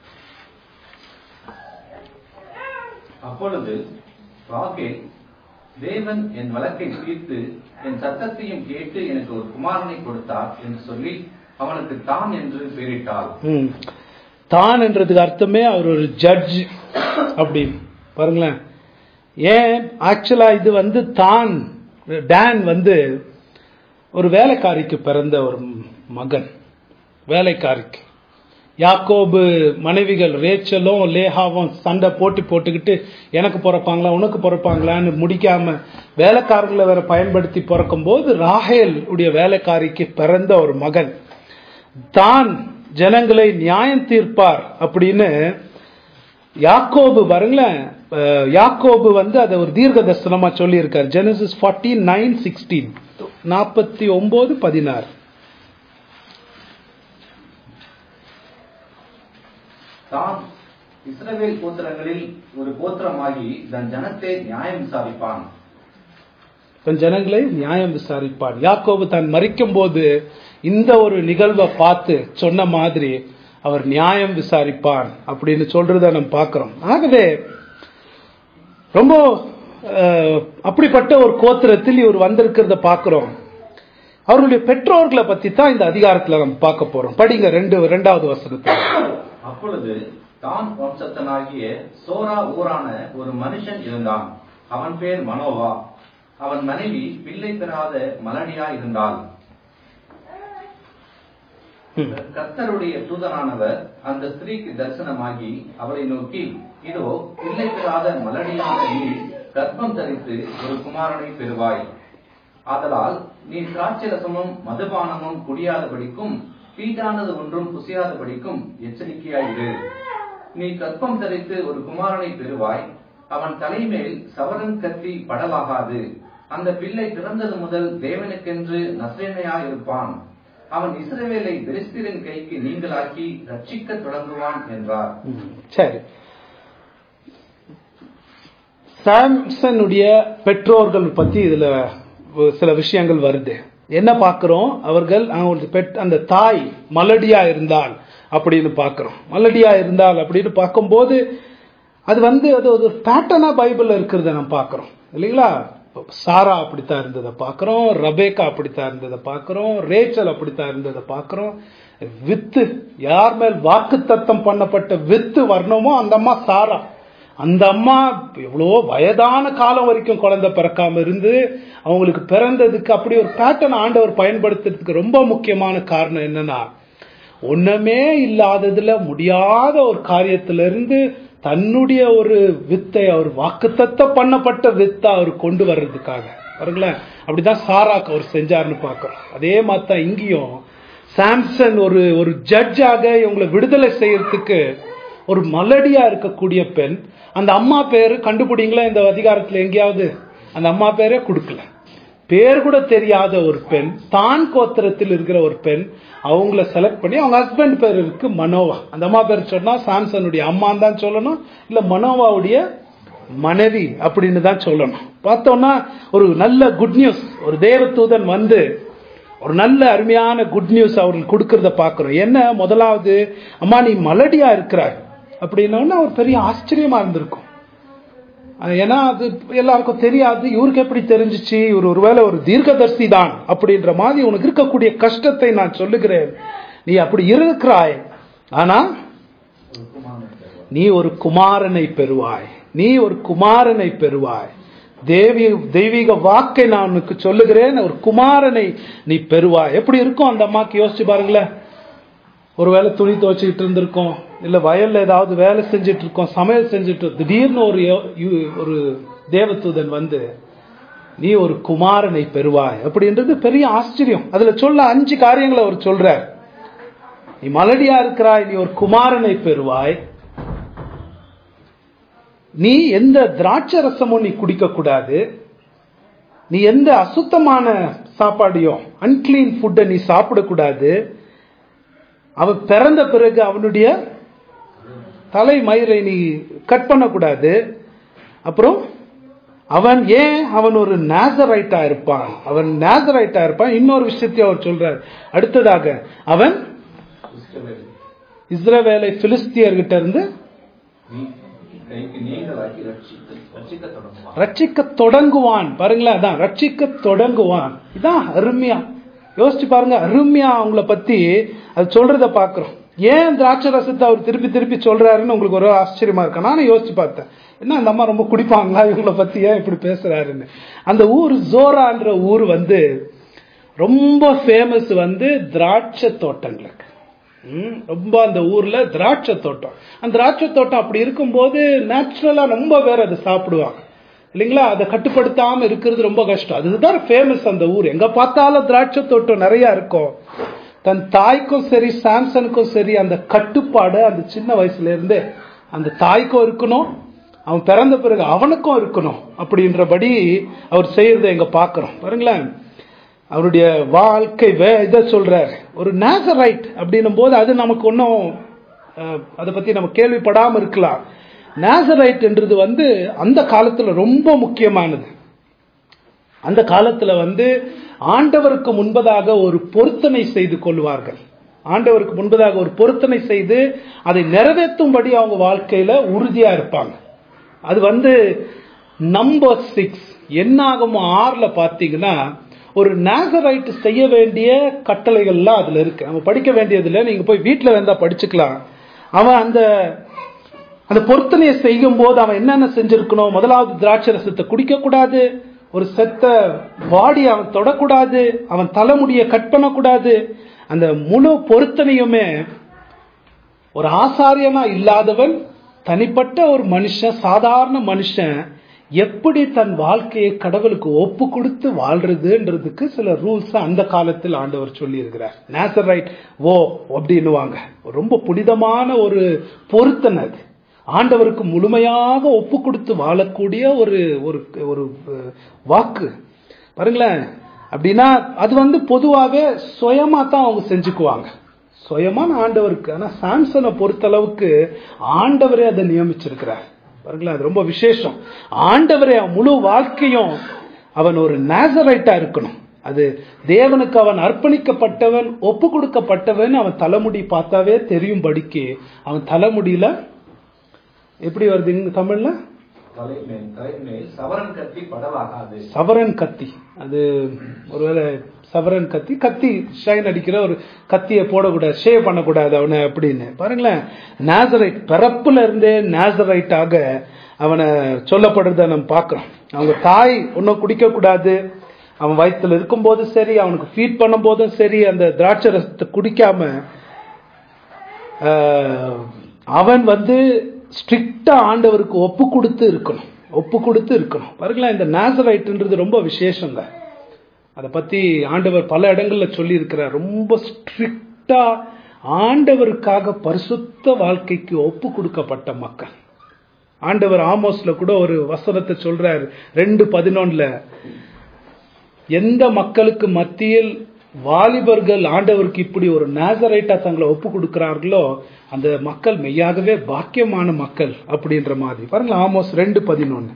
S2: அப்பொழுது ராகேல் தேவன் என் வழக்கை தீர்த்து என் சத்தத்தையும் கேட்டு எனக்கு ஒரு குமாரனை கொடுத்தார் என்று சொல்லி அவனுக்கு தான் என்று பெயரிட்டாள்
S1: ம். தான் என்றதுக்கு அர்த்தமே அவர் ஒரு ஜட்ஜ் அப்படி பாருங்களேன் ஏன் ஆக்சுவலா இது வந்து தான் டான் வந்து ஒரு வேலைக்காரிக்கு பிறந்த ஒரு மகன் வேலைக்காரிக்கு யாக்கோபு மனைவிகள் ரேச்சலும் லேஹாவும் சண்டை போட்டி போட்டுக்கிட்டு எனக்கு பிறப்பாங்களா உனக்கு பிறப்பாங்களான்னு முடிக்காம வேலைக்காரர்களை வேற பயன்படுத்தி பிறக்கும் போது ராஹேல் உடைய வேலைக்காரிக்கு பிறந்த ஒரு மகன் தான் ஜனங்களை நியாயம் தீர்ப்பார் அப்படின்னு யாக்கோபு பாருங்களேன் அஹ், யாக்கோபு வந்து அதை ஒரு தீர்க்க தரிசனமா சொல்லி இருக்கார் ஜெனசிஸ் ஃபார்ட்டி நைன் சிக்ஸ்டீன் நாற்பத்தி ஒன்பது பதினாறு
S2: தான் இஸ்ரவேல் கோத்திரங்களில் ஒரு கோத்திரமாகி தன் ஜனத்தை நியாயம் விசாரிப்பான்
S1: தன் ஜனங்களை நியாயம் விசாரிப்பார் யாக்கோபு தான் மறிக்கும் போது இந்த ஒரு நிகழ்வை பார்த்து சொன்ன மாதிரி அவர் நியாயம் விசாரிப்பான் அப்படின்னு சொல்றத நம்ம பார்க்கிறோம் ஆகவே ரொம்ப அஹ், அப்படிப்பட்ட ஒரு கோத்திரத்தில் இவர் வந்திருக்கிறத பார்க்கிறோம் அவருடைய பெற்றோர்களை பத்தி தான் இந்த அதிகாரத்துல நம்ம பார்க்க போறோம் படிங்க ரெண்டு ரெண்டாவது வசனத்துல
S2: அப்பொழுது தான் வம்சத்தனாகிய சோரா ஊரான ஒரு மனுஷன் இருந்தான் அவன் பேர் மனோவா அவன் மனைவி பிள்ளை பெறாத மலடியா இருந்தாள்
S1: ம்.
S2: கர்த்தருடைய தூதனானவர் அந்த ஸ்திரீக்கு தரிசனமாகி அவளை நோக்கி இதோ பிள்ளை பெறாத மலடியான நீ கர்ப்பம் தரித்து ஒரு குமாரனை பெறுவாய் ஆதலால் நீ திராட்சரசமும் மதுபானமும் குடியாதபடிக்கும் தீட்டானது ஒன்றும் புசியாதபடிக்கும் எச்சரிக்கையாயிரு நீ கற்பம் தரித்து ஒரு குமாரனை பெறுவாய் அவன் தலைமேல் சவரன் கத்தி படலாகாது அந்த பிள்ளை பிறந்தது முதல் தேவனுக்கென்று நசரேனையாயிருப்பான் அவன் இஸ்ரவேலை பெலிஸ்தீரின் கைக்கு நீங்களாக்கி ரட்சிக்கத் தொடங்குவான் என்றார்
S1: ம், சரி சாம்சனுடைய பெற்றோர்கள் பத்தி இதுல சில விஷயங்கள் வருது என்ன பார்க்கிறோம் அவர்கள் அவங்களுக்கு பெட் அந்த தாய் மலடியா இருந்தால் அப்படின்னு பார்க்கிறோம் மலடியா இருந்தால் அப்படின்னு பார்க்கும்போது அது வந்து அது ஒரு பேட்டர்னா பைபிள்ல இருக்கிறத நம்ம பார்க்கிறோம் இல்லைங்களா சாரா அப்படித்தான் இருந்ததை பார்க்கிறோம் ரபேக்கா அப்படித்தான் இருந்ததை பார்க்கிறோம் ரேச்சல் அப்படித்தான் இருந்ததை பார்க்கிறோம் வித்து யார் மேல் வாக்கு தத்தம் பண்ணப்பட்ட வித்து வரணுமோ அந்த அம்மா சாரா அந்த அம்மா எவ்வளோ வயதான காலம் வரைக்கும் குழந்தை பிறக்காம இருந்து அவங்களுக்கு பிறந்ததுக்கு அப்படி ஒரு பேட்டர்ன் ஆண்டவர் பயன்படுத்துறதுக்கு ரொம்ப முக்கியமான காரணம் என்னன்னா ஒண்ணுமே இல்லாததுல முடியாத ஒரு காரியத்துல இருந்து தன்னுடைய ஒரு வித்தை அவர் வாக்குத்தத்த பண்ணப்பட்ட வித்தை அவர் கொண்டு வர்றதுக்காக பாருங்களேன் அப்படிதான் சாராக்கு அவர் செஞ்சாருன்னு பார்க்கிறோம் அதே மாதிரி தான் இங்கேயும் சாம்சன் ஒரு ஒரு ஜட்ஜாக இவங்களை விடுதலை செய்யறதுக்கு ஒரு மலடியா இருக்கக்கூடிய பெண் அந்த அம்மா பேரு கண்டுபிடிங்களா இந்த அதிகாரத்துல எங்கேயாவது அந்த அம்மா பேரே கொடுக்கல பேர் கூட தெரியாத ஒரு பெண் தான் கோத்திரத்தில் இருக்கிற ஒரு பெண் அவங்கள செலக்ட் பண்ணி அவங்க ஹஸ்பண்ட் பேர் இருக்கு மனோவா அந்த அம்மா பேர் சொன்னா சாம்சனுடைய அம்மான்னு தான் சொல்லணும் இல்ல மனோவாவுடைய மனைவி அப்படின்னு தான் சொல்லணும் பார்த்தோம்னா ஒரு நல்ல குட் நியூஸ் ஒரு தேவதூதன் வந்து ஒரு நல்ல அருமையான குட் நியூஸ் அவர்களுக்கு கொடுக்கறத பார்க்கிறோம் என்ன முதலாவது அம்மா நீ மலடியா இருக்கிறாய் அப்படின்னா ஒரு பெரிய ஆச்சரியமா இருந்திருக்கும் அது ஏன்னா அது எல்லாருக்கும் தெரியாது இவருக்கு எப்படி தெரிஞ்சிச்சு இவர் ஒருவேளை ஒரு தீர்க்கதர்சி தான் அப்படின்ற மாதிரி உனக்கு இருக்கக்கூடிய கஷ்டத்தை நான் சொல்லுகிறேன் நீ அப்படி இருக்கிறாய் ஆனா
S2: ஒரு குமாரனை பெறுவார்.
S1: நீ ஒரு குமாரனை பெறுவாய் நீ ஒரு குமாரனை பெறுவாய் தேவி தெய்வீக வாக்கை நான் உனக்கு சொல்லுகிறேன் ஒரு குமாரனை நீ பெறுவாய் எப்படி இருக்கும் அந்த அம்மாக்கு யோசிச்சு பாருங்களேன் ஒருவேளை துணி துவைச்சிக்கிட்டு இருந்திருக்கோம் இல்ல வயல்ல ஏதாவது வேலை செஞ்சுட்டு இருக்கோம் சமையல் செஞ்சுட்டு திடீர்னு ஒரு யோ- யு- ஒரு தேவதூதன் வந்து நீ ஒரு குமாரனை பெறுவாய் அப்படின்றது பெரிய ஆச்சரியம் அதுல சொல்ல அஞ்சு காரியங்களை அவர் சொல்றார் நீ மலடியா இருக்கிறாய் நீ ஒரு குமாரனை பெறுவாய் நீ எந்த திராட்சை ரசமும் நீ குடிக்க கூடாது நீ எந்த அசுத்தமான சாப்பாடையும் அன்கிளீன் ஃபுட்டை நீ சாப்பிடக்கூடாது அவன் பிறந்த பிறகு அவனுடைய தலை மயிரை நீ கட் பண்ணக்கூடாது அப்புறம் அவன் ஏன் அவன் ஒரு நேசரைட்டா இருப்பான் அவன் நேசரைட்டா இருப்பான் இன்னொரு விஷயத்தையும் அவர் சொல்றார் அடுத்ததாக அவன்
S2: இஸ்ரவேல்
S1: இஸ்ரவேலை பிலிஸ்தியர்கிட்ட இருந்து
S2: நீ கைக்கு நீங்களாக்கி ரட்சித்து ரட்சிக்க தொடங்குவான்
S1: ரட்சிக்க தொடங்குவான் பாருங்களேன் அதான் ரட்சிக்க தொடங்குவான் இதான் அருமையா யோசிச்சு பாருங்க அருமையா அவங்கள பத்தி அது சொல்றத பாக்குறோம் ஏன் திராட்சை ரசத்தை அவர் திருப்பி திருப்பி சொல்றாருன்னு உங்களுக்கு ஒரு ஆச்சரியமா இருக்கு நானும் யோசிச்சு பார்த்தேன் என்ன அந்த அம்மா ரொம்ப குடிப்பாங்களா இவங்கள பத்தி ஏன் இப்படி பேசுறாருன்னு அந்த ஊர் ஜோரான்ற ஊர் வந்து ரொம்ப ஃபேமஸ் வந்து திராட்சை தோட்டங்களுக்கு ம், ரொம்ப அந்த ஊர்ல திராட்சை தோட்டம் அந்த திராட்சை தோட்டம் அப்படி இருக்கும்போது நேச்சுரலா ரொம்ப பேர் அதை சாப்பிடுவாங்க இல்லைங்களா அதை கட்டுப்படுத்தாம இருக்கிறது ரொம்ப கஷ்டம் அதுதான் ஃபேமஸ் அந்த ஊர் எங்க பார்த்தாலும் திராட்சை தோட்டம் நிறைய இருக்கும் தன் தாய்க்கும் சரி சாம்சனுக்கும் சரி அந்த கட்டுப்பாடு அந்த சின்ன வயசுல இருந்தே அந்த தாய்க்கும் இருக்கணும் அவன் பிறந்த பிறகு அவனுக்கும் இருக்கணும் அப்படின்றபடி அவர் செய்யறதை எங்க பார்க்கிறோம் பாருங்களேன் அவருடைய வாழ்க்கை வே இதை சொல்றாரு ஒரு நேசரைட் அப்படின்னும் போது அது நமக்கு ஒன்றும் அதை பத்தி நம்ம கேள்விப்படாம இருக்கலாம் நேசரைட் என்றது வந்து அந்த காலத்துல ரொம்ப முக்கியமானது அந்த காலத்துல வந்து ஆண்டவருக்கு முன்பதாக ஒரு பொருத்தனை செய்து கொள்வார்கள் ஆண்டவருக்கு முன்பதாக ஒரு பொருத்தனை செய்து அதை நிறைவேற்றும்படி அவங்க வாழ்க்கையில உறுதியா இருப்பாங்க அது வந்து நம்பர் சிக்ஸ் என்னாகும் ஆறுல பாத்தீங்கன்னா ஒரு நேசரைட் செய்ய வேண்டிய கட்டளைகள்லாம் அதுல இருக்கு நம்ம படிக்க வேண்டியதுல நீங்க போய் வீட்டுல வந்தா படிச்சுக்கலாம் அவன் அந்த அந்த பொருத்தனையை செய்யும் போது அவன் என்னென்ன செஞ்சிருக்கணும் முதலாவது திராட்சை ரசத்தை குடிக்க கூடாது ஒரு செத்த பாடி அவன் தொடக்கூடாது அவன் தலைமுடிய கட் பண்ணக்கூடாது அந்த முழு பொருத்தனையுமே ஒரு ஆசாரியனா இல்லாதவன் தனிப்பட்ட ஒரு மனுஷன் சாதாரண மனுஷன் எப்படி தன் வாழ்க்கையை கடவுளுக்கு ஒப்பு கொடுத்து வாழ்றதுன்றதுக்கு சில ரூல்ஸ் அந்த காலத்தில் ஆண்டவர் சொல்லி இருக்கிறார் நேசரைட் ஓ அப்படின்னுவாங்க ரொம்ப புனிதமான ஒரு பொருத்தனை அது ஆண்டவருக்கு முழுமையாக ஒப்பு கொடுத்து வாழக்கூடிய ஒரு ஒரு ஒரு அஹ், வாக்கு பாருங்களேன் அப்படின்னா அது வந்து பொதுவாகவே சுயமா தான் அவங்க செஞ்சுக்குவாங்க சுயமான ஆண்டவருக்கு ஆனா சாம்சனை பொறுத்தளவுக்கு ஆண்டவரே அதை நியமிச்சிருக்கிறார் பாருங்களேன் அது ரொம்ப விசேஷம் ஆண்டவரே அவன் முழு வாழ்க்கையும் அவன் ஒரு நேசரைட்டா இருக்கணும் அது தேவனுக்கு அவன் அர்ப்பணிக்கப்பட்டவன் ஒப்பு கொடுக்கப்பட்டவன் அவன் தலைமுடி பார்த்தாவே தெரியும்படிக்கு அவன் தலைமுடியில எப்படி வருது இங்க தமிழ்ல
S2: தலைமேல் தலைமேல் சவரன் கத்தி படவாகாது
S1: சவரன் கத்தி அது ஒருவேளை சவரன் கத்தி கத்தி ஷைன் அடிக்கிற ஒரு கத்தியை போடக்கூடாது ஷேவ் பண்ணக்கூடாது அவனை அப்படின்னு பாருங்களேன் நேசரைட் பிறப்புல இருந்தே நேசரைட்டாக அவனை சொல்லப்படுறத நம்ம பார்க்கிறோம் அவங்க தாய் ஒன்றும் குடிக்க கூடாது அவன் வயித்துல இருக்கும்போதும் சரி அவனுக்கு ஃபீட் பண்ணும் போதும் சரி அந்த திராட்சை ரசத்தை குடிக்காம ஆஹ், அவன் வந்து ஸ்ட்ரிக்டா ஆண்டவருக்கு ஒப்பு கொடுத்து இருக்கணும் ஒப்பு கொடுத்து இருக்கணும் பாருங்களேன் இந்த நேசரைட்ன்றது ரொம்ப விசேஷங்க அதை பத்தி ஆண்டவர் பல இடங்கள்ல சொல்லி இருக்கிறார் ரொம்ப ஸ்ட்ரிக்டா ஆண்டவருக்காக பரிசுத்த வாழ்க்கைக்கு ஒப்பு கொடுக்கப்பட்ட மக்கள் ஆண்டவர் ஆமோஸ்ல கூட ஒரு வசனத்தை சொல்றார் ரெண்டு பதினொன்னுல எந்த மக்களுக்கு மத்தியில் வாலிபர்கள் ஆண்டவருக்கு இப்படி ஒரு நேசரைட்டா தங்களை ஒப்பு கொடுக்கிறார்களோ அந்த மக்கள் மெய்யாகவே பாக்கியமான மக்கள் அப்படின்ற மாதிரி பாருங்க ஆமோஸ் ரெண்டு பதினொன்னு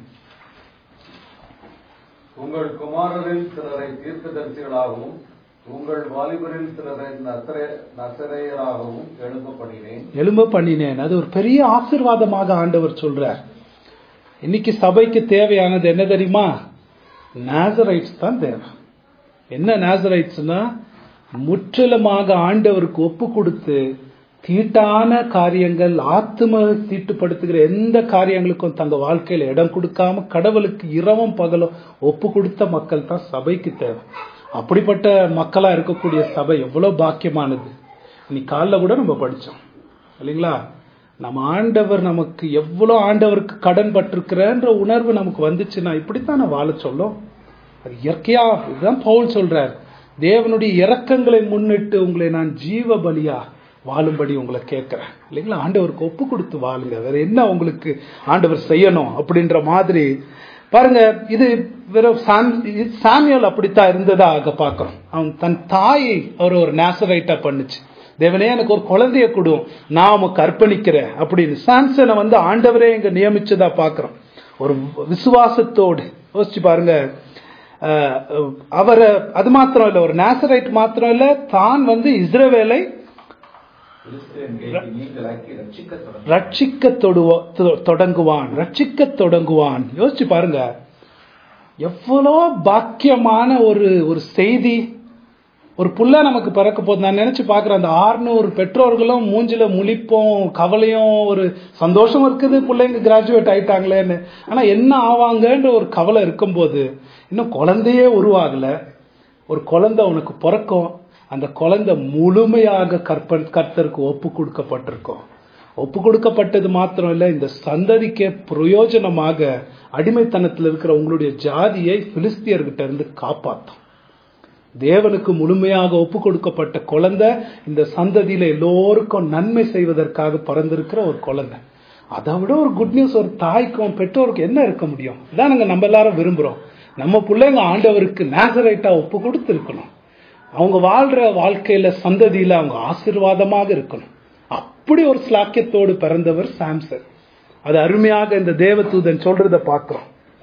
S3: உங்கள் குமாரரில் சிலரை தீர்க்கதரிசிகளாகவும் உங்கள் வாலிபரில் சிலரை நசரே நசரேயராகவும் எழும்ப பண்ணினேன்
S1: எலும்ப பண்ணினேன் அது ஒரு பெரிய ஆசீர்வாதமாக ஆண்டவர் சொல்றார் இன்னைக்கு சபைக்கு தேவையானது என்ன தெரியுமா நேசரைட்ஸ் தான் தேவை என்ன நேசரைட்ஸ்னா முற்றிலுமாக ஆண்டவருக்கு ஒப்பு கொடுத்து தீட்டான காரியங்கள் ஆத்ம தீட்டுப்படுத்துகிற எந்த காரியங்களுக்கும் தங்க வாழ்க்கையில இடம் கொடுக்காம கடவுளுக்கு இரவும் பகலும் ஒப்பு கொடுத்த மக்கள் தான் சபைக்கு தேவை அப்படிப்பட்ட மக்களா இருக்கக்கூடிய சபை எவ்வளவு பாக்கியமானது இன்னைக்கு காலைல கூட நம்ம படிச்சோம் இல்லைங்களா நம்ம ஆண்டவர் நமக்கு எவ்வளவு ஆண்டவருக்கு கடன் பட்டிருக்கிறன்ற உணர்வு நமக்கு வந்துச்சுன்னா இப்படித்தான் நான் வாழ சொல்லும் அது இயற்கையா இதுதான் பவுல் சொல்றார் தேவனுடைய இரக்கங்களை முன்னிட்டு உங்களை நான் ஜீவ பலியா வாழும்படி உங்களை கேட்கிறேன் இல்லைங்களா ஆண்டவருக்கு ஒப்பு கொடுத்து வாழுங்க வேற என்ன உங்களுக்கு ஆண்டவர் செய்யணும் அப்படின்ற மாதிரி பாருங்க இது வெறும் சாம் சாமியல் அப்படித்தான் இருந்ததா அங்க பாக்குறோம் அவன் தன் தாயை அவர் ஒரு நேசரைட்டா பண்ணுச்சு தேவனே எனக்கு ஒரு குழந்தைய கொடும் நான் உமக்கு அர்ப்பணிக்கிறேன் அப்படின்னு சாம்சனை வந்து ஆண்டவரே இங்க நியமிச்சதா பாக்குறோம் ஒரு விசுவாசத்தோடு யோசிச்சு பாருங்க அஹ், அவரை அது மாத்திரம் இல்ல ஒரு நேசரைட் மாத்திரம் இல்ல தான் வந்து இஸ்ரவேலை
S2: கிறிஸ்துவின் கைக்கு நீங்களாக்கி ரட்சிக்கத் தொடங்க
S1: ரட்சிக்க தொடுவ- தொ- தொடங்குவான் ரட்சிக்க தொடங்குவான் யோசிச்சு பாருங்க எவ்வளோ பாக்கியமான ஒரு ஒரு செய்தி ஒரு புள்ள நமக்கு பிறக்க போகுது நான் நினைச்சு பார்க்கிறேன் அந்த ஆறுநூறு பெற்றோர்களும் மூஞ்சில முழிப்பும் கவலையும் ஒரு சந்தோஷம் இருக்குது பிள்ளைங்க கிராஜுவேட் ஆயிட்டாங்களேன்னு ஆனா என்ன ஆவாங்கன்ற ஒரு கவலை இருக்கும்போது இன்னும் குழந்தையே உருவாகல ஒரு குழந்தை உனக்கு பிறக்கும் அந்த குழந்தை முழுமையாக கற்பன் கர்த்தருக்கு ஒப்பு கொடுக்கப்பட்டிருக்கும் ஒப்பு கொடுக்கப்பட்டது மாத்திரம் இல்ல இந்த சந்ததிக்கு பிரயோஜனமாக அடிமைத்தனத்தில் இருக்கிற உங்களுடைய ஜாதியை பிலிஸ்தியர்கிட்ட இருந்து காப்பாற்றும் தேவனுக்கு முழுமையாக ஒப்பு கொடுக்கப்பட்ட குழந்தை இந்த சந்ததியில எல்லோருக்கும் நன்மை செய்வதற்காக பிறந்திருக்கிற ஒரு குழந்தை அதை விட ஒரு குட் நியூஸ் ஒரு தாய்க்கும் பெற்றோருக்கும் என்ன இருக்க முடியும் இதான் நாங்க நம்ம எல்லாரும் விரும்புறோம் நம்ம பிள்ளைங்க ஆண்டவருக்கு நேசரைட்டா ஒப்பு கொடுத்து இருக்கணும் அவங்க வாழ்ற வாழ்க்கையில சந்ததியில அவங்க ஆசீர்வாதமாக இருக்கணும் அப்படி ஒரு ஸ்லாக்கியத்தோடு பிறந்தவர் சாம்சன் அது அருமையாக இந்த தேவதூதன் சொல்றத பார்க்கிறோம்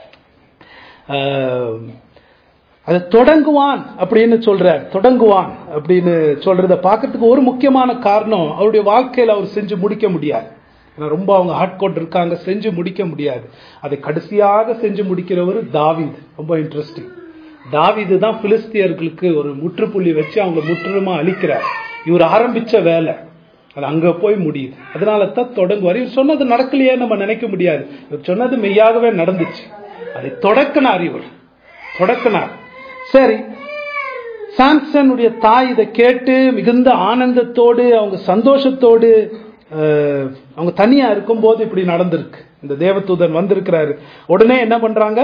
S1: ஆஹ், அதை தொடங்குவான் அப்படின்னு சொல்ற தொடங்குவான் அப்படின்னு சொல்றத பார்க்கறதுக்கு ஒரு முக்கியமான காரணம் அவருடைய வாழ்க்கையில அவர் செஞ்சு முடிக்க முடியாது ஏன்னா ரொம்ப அவங்க ஹார்ட் கோட் இருக்காங்க செஞ்சு முடிக்க முடியாது அதை கடைசியாக செஞ்சு முடிக்கிறவர் தாவீது ரொம்ப இன்ட்ரெஸ்டிங் தாவீது தான் பிலிஸ்தியர்களுக்கு ஒரு முற்றுப்புள்ளி வச்சு அவங்க முற்றிலுமா அழிக்கிறார் இவர் ஆரம்பிச்ச வேலை அது அங்க போய் முடியுது அதனால தான் தொடங்குவார் இவர் சொன்னது நடக்கலையே நம்ம நினைக்க முடியாது இவர் சொன்னது மெய்யாகவே நடந்துச்சு அதை தொடக்கினார் இவர் தொடக்கினார் சரி சாம்சனுடைய தாய் இதை கேட்டு மிகுந்த ஆனந்தத்தோடு அவங்க சந்தோஷத்தோடு அஹ், அவங்க தனியா இருக்கும்போது இப்படி நடந்திருக்கு இந்த தேவதூதன் வந்திருக்கிறாரு உடனே என்ன பண்றாங்க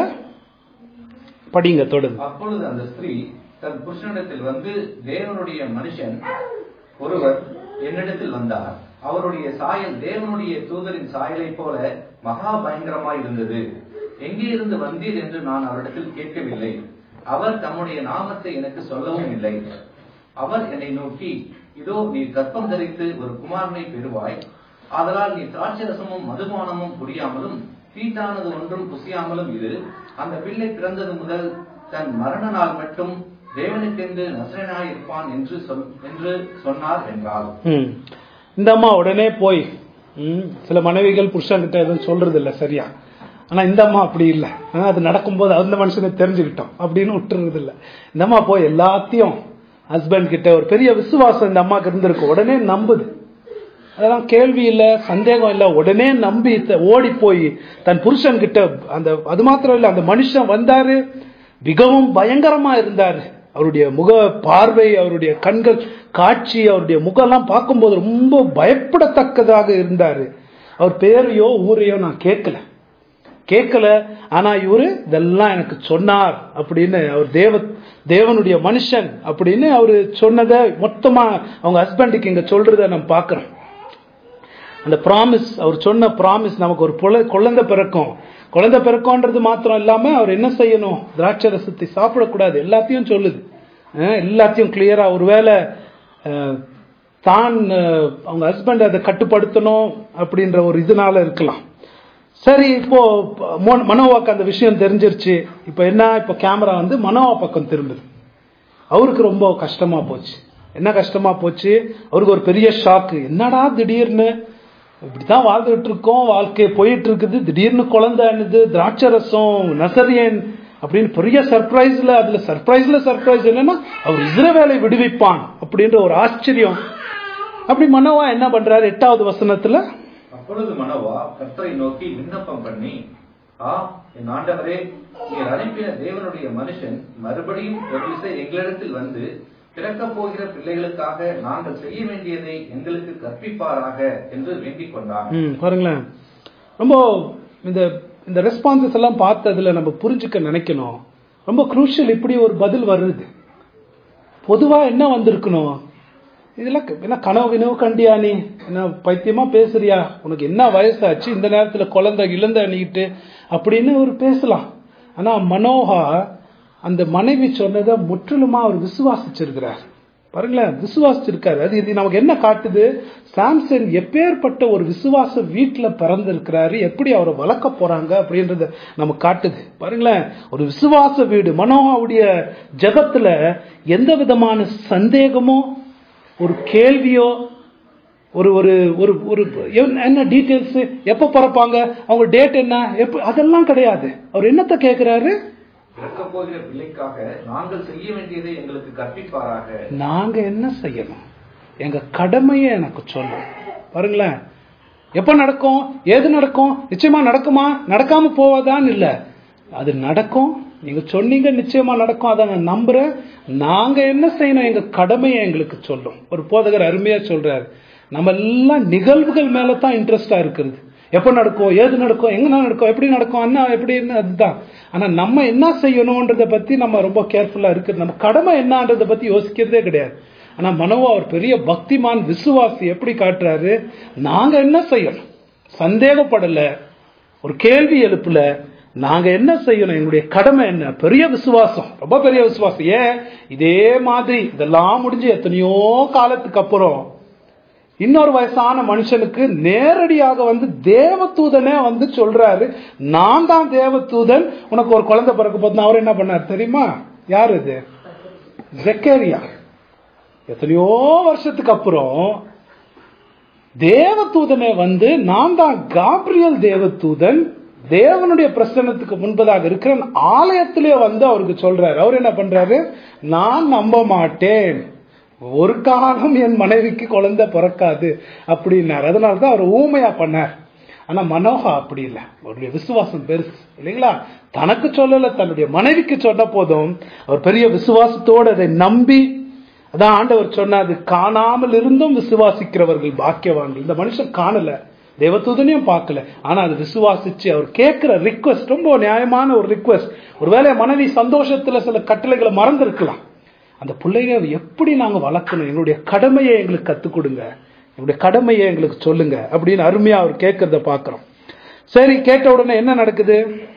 S1: படிங்க தொடர்ந்து
S2: அப்பொழுது அந்த ஸ்திரீ தன் புருஷனிடத்தில் வந்து தேவனுடைய மனுஷன் ஒருவர் என்னிடத்தில் வந்தார் அவருடைய சாயல் தேவனுடைய தூதரின் சாயலைப் போல மகா பயங்கரமாய் இருந்தது எங்கே இருந்து வந்தீர் என்று நான் அவரிடத்தில் கேட்கவில்லை அவர் தம்முடைய நாமத்தை எனக்கு சொல்லவும் இல்லை அவர் என்னை நோக்கி இதோ நீ கற்பம் தரித்து ஒரு குமாரனை பெறுவாய் ஆதலால் நீ திராட்சரசமும் மதுபானமும் குடியாமலும் தீட்டானது ஒன்றும் புசியாமலும் இரு அந்த பிள்ளை பிறந்தது முதல் தன் மரண நாள் மட்டும் தேவனுக்கென்று நசரனாய் இருப்பான் என்று சொல் என்று சொன்னார் என்றாள்
S1: ம். இந்த அம்மா உடனே போய் ம், சில மனைவிகள் புருஷன்கிட்ட எதுவும் சொல்றது இல்ல சரியா ஆனா இந்த அம்மா அப்படி இல்ல ஆ, அது நடக்கும்போது அந்த மனுஷனை தெரிஞ்சுக்கிட்டோம் அப்படின்னு விட்டுறது இல்ல இந்த அம்மா போய் எல்லாத்தையும் ஹஸ்பண்ட் கிட்ட ஒரு பெரிய விசுவாசம் இந்த அம்மாக்கு இருந்திருக்கு உடனே நம்புது அதெல்லாம் கேள்வி இல்ல சந்தேகம் இல்ல உடனே நம்பி த- ஓடி போய் தன் புருஷன் கிட்ட அந்த அது மாத்திரம் இல்ல அந்த மனுஷன் வந்தாரு மிகவும் பயங்கரமா இருந்தாரு அவருடைய முக பார்வை அவருடைய கண்கள் காட்சி அவருடைய முகம்லாம் பார்க்கும்போது ரொம்ப பயப்படத்தக்கதாக இருந்தாரு அவர் பேரையோ ஊரையோ நான் கேட்கல கேட்கல ஆனா இவரு இதெல்லாம் எனக்கு சொன்னார் அப்படின்னு அவர் தேவ தேவனுடைய மனுஷன் அப்படின்னு அவரு சொன்னதை மொத்தமா அவங்க ஹஸ்பண்டுக்கு இங்க சொல்றத நம்ம பார்க்கிறோம் அந்த ப்ராமிஸ் அவர் சொன்ன ப்ராமிஸ் நமக்கு ஒரு புல- குழந்தை பிறக்கும் குழந்தை பிறக்கும்ன்றது மாத்திரம் இல்லாம அவர் என்ன செய்யணும் திராட்சை ரசத்தை சாப்பிடக்கூடாது எல்லாத்தையும் சொல்லுது அஹ் எல்லாத்தையும் கிளியரா ஒருவேளை அஹ், தான் அஹ், அவங்க ஹஸ்பண்ட் அதை கட்டுப்படுத்தணும் அப்படின்ற ஒரு இதனால இருக்கலாம் சரி இப்போ மோ- மனோவாக்கு அந்த விஷயம் தெரிஞ்சிருச்சு இப்போ என்ன இப்போ கேமரா வந்து மனோவா பக்கம் திரும்புது அவருக்கு ரொம்ப கஷ்டமா போச்சு என்ன கஷ்டமா போச்சு அவருக்கு ஒரு பெரிய ஷாக்கு என்னடா திடீர்னு இப்படித்தான் வாழ்ந்துட்டு இருக்கோம் வாழ்க்கை போயிட்டு இருக்குது திடீர்னு குழந்தைன்னுது திராட்சை ரசம் நசரியன் அப்படின்னு பெரிய சர்ப்ரைஸ்ல அதுல சர்ப்ரைஸ்ல சர்ப்ரைஸ் என்னன்னா அவர் இஸ்ரவேலை விடுவிப்பான் அப்படின்ற ஒரு ஆச்சரியம் அப்படி மனோவா என்ன பண்றாரு எட்டாவது வசனத்துல
S2: அப்பொழுது மனோவா கர்த்தரை நோக்கி விண்ணப்பம் பண்ணி ஆ என் ஆண்டவரே நீர் அனுப்பின தேவனுடைய மனுஷன் மறுபடியும் ஒரு விசை எங்களிடத்தில் வந்து பிறக்கப் போகிற பிள்ளைகளுக்காக நாங்கள் செய்ய வேண்டியதை எங்களுக்கு கற்பிப்பாராக என்று வேண்டிக் கொண்டான்
S1: ம் பாருங்களேன் ரொம்ப இந்த இந்த ரெஸ்பான்சஸ் எல்லாம் பார்த்ததுல நம்ம புரிஞ்சுக்க நினைக்கணும் ரொம்ப குரூஷியல் இப்படி ஒரு பதில் வருது பொதுவா என்ன வந்திருக்கணும் இதெல்லாம் க- என்ன கனவு வினவு கண்டியா நீ என்ன பைத்தியமா பேசுறியா உனக்கு என்ன வயசாச்சு இந்த நேரத்துல குழந்தை இழந்த அணிக்கிட்டு அப்படின்னு ஒரு பேசலாம் ஆனா மனோகா அந்த மனைவி சொன்னதை முற்றிலுமா அவர் விசுவாசிச்சிருக்கிறார் பாருங்களேன் விசுவாசிச்சிருக்காரு அது இது நமக்கு என்ன காட்டுது சாம்சன் எப்பேற்பட்ட ஒரு விசுவாச வீட்டுல பிறந்திருக்கிறாரு எப்படி அவரை வளர்க்க போறாங்க அப்படின்றத நமக்கு காட்டுது பாருங்களேன் ஒரு விசுவாச வீடு மனோகாவுடைய ஜெகத்துல எந்த விதமான சந்தேகமோ ஒரு கேள்வியோ ஒரு ஒரு ஒரு ஒரு என்ன- என்ன டீட்டெயில்ஸ் எப்ப பிறப்பாங்க அவங்க டேட் என்ன எப்ப அதெல்லாம் கிடையாது அவர் என்னத்த கேட்கிறாரு
S2: பிறக்கப் போகிற பிள்ளைக்காக நாங்கள் செய்ய வேண்டியதை எங்களுக்கு கற்பிப்பாராக
S1: நாங்க என்ன செய்யணும் எங்க கடமையை எனக்கு சொல்லும் பாருங்களேன் எப்ப நடக்கும் ஏது நடக்கும் நிச்சயமா நடக்குமா நடக்காம போவதான்னு இல்ல அது நடக்கும் நீங்க சொன்னீங்க நிச்சயமா நடக்கும் அதை நான் நம்புறேன் நாங்க என்ன செய்யணும் எங்க கடமையை எங்களுக்கு சொல்லும் ஒரு போதகர் அருமையா சொல்றாரு நம்ம எல்லாம் நிகழ்வுகள் மேல தான் இன்ட்ரெஸ்டா இருக்கிறது எப்ப நடக்கும் ஏது நடக்கும் எங்க நடக்கும் எப்படி நடக்கும் அண்ணா எப்படின்னு அதுதான் ஆனா நம்ம என்ன செய்யணும்ன்றத பத்தி நம்ம ரொம்ப கேர்ஃபுல்லா இருக்குது நம்ம கடமை என்னன்றத பத்தி யோசிக்கிறதே கிடையாது ஆனா மனோவா ஒரு பெரிய பக்திமான் விசுவாசி எப்படி காட்டுறாரு நாங்க என்ன செய்யணும் சந்தேகப்படல ஒரு கேள்வி எழுப்பல நாங்க என்ன செய்யணும் எங்களுடைய கடமை என்ன பெரிய விசுவாசம் ரொம்ப பெரிய விசுவாசம் ஏன் இதே மாதிரி இதெல்லாம் முடிஞ்சு எத்தனையோ காலத்துக்கு அப்புறம் இன்னொரு வயசான மனுஷனுக்கு நேரடியாக வந்து தேவதூதனே வந்து சொல்றாரு நான் தான் தேவதூதன் உனக்கு ஒரு குழந்தை பிறக்க போது அவர் என்ன பண்ணார் தெரியுமா யார் இது ஜெக்கேரியா எத்தனையோ வருஷத்துக்கு அப்புறம் தேவதூதனே வந்து நான் தான் காப்ரியல் தேவதூதன் தேவனுடைய பிரசன்னத்துக்கு முன்பதாக இருக்கிற ஆலயத்திலே வந்து அவருக்கு சொல்றாரு அவர் என்ன பண்றாரு நான் நம்ப மாட்டேன் ஒரு காலம் என் மனைவிக்கு குழந்தை பிறக்காது அப்படின்னாரு அதனால தான் அவர் ஊமையா பண்ணார் ஆனா மனோகா அப்படி இல்லை அவருடைய விசுவாசம் பெருசு இல்லைங்களா தனக்கு சொல்லல தன்னுடைய மனைவிக்கு சொன்ன போதும் அவர் பெரிய விசுவாசத்தோடு அதை நம்பி அதான் ஆண்டவர் சொன்னாது காணாமல் இருந்தும் விசுவாசிக்கிறவர்கள் பாக்கியவான்கள் இந்த மனுஷன் காணல தேவதூதனையும் பார்க்கல ஆனா அது விசுவாசிச்சு அவர் கேட்கிற ரிக்வஸ்ட் ரொம்ப நியாயமான ஒரு ரிக்வஸ்ட் ஒருவேளை மனைவி சந்தோஷத்துல சில கட்டளைகளை மறந்திருக்கலாம் அந்த பிள்ளைங்க எப்படி நாங்க வளர்க்கணும் எங்களுடைய கடமையை எங்களுக்கு கத்துக் கொடுங்க எங்களுடைய கடமையை எங்களுக்கு சொல்லுங்க அப்படின்னு அருமையா அவர் கேட்கறத பாக்குறோம் சரி கேட்ட உடனே என்ன நடக்குது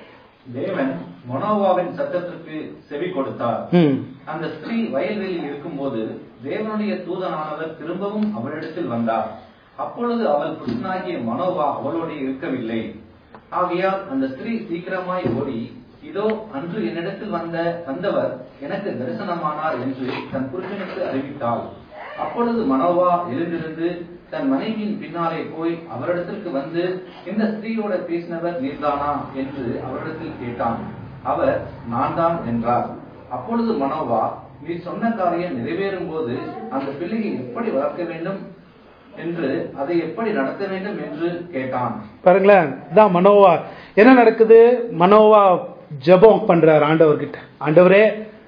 S2: தேவன் மனோவாவின் சத்தத்திற்கு செவி கொடுத்தார்
S1: ம்
S2: அந்த ஸ்திரீ வயல்வெளியில் இருக்கும்போது தேவனுடைய தூதனானவர் திரும்பவும் அவளிடத்தில் வந்தார் அப்பொழுது அவள் புருஷனாகிய மனோவா அவளோடு இருக்கவில்லை ஆகையால் அந்த ஸ்திரீ சீக்கிரமாய் ஓடி இதோ அன்று என்னிடத்தில் வந்த வந்தவர் எனக்கு தரிசனமானார் என்று தன் புருஷனுக்கு அறிவித்தாள் அப்பொழுது மனோவா எழுந்திருந்து தன் மனைவியின் பின்னாலே போய் அவரிடத்திற்கு வந்து இந்த ஸ்திரீயோட பேசினவர் நீர்தானா என்று அவரிடத்தில் கேட்டான் அவர் நான் தான் என்றார் அப்பொழுது மனோவா நீ சொன்ன காரியம் நிறைவேறும் போது அந்த பிள்ளையை எப்படி வளர்க்க வேண்டும் என்று அதை எப்படி நடத்த வேண்டும் என்று கேட்டான்
S1: பாருங்களேன் இதான் மனோவா என்ன நடக்குது மனோவா ஜெபம் பண்றார் ஆண்டவர்கிட்ட ஆண்டவரே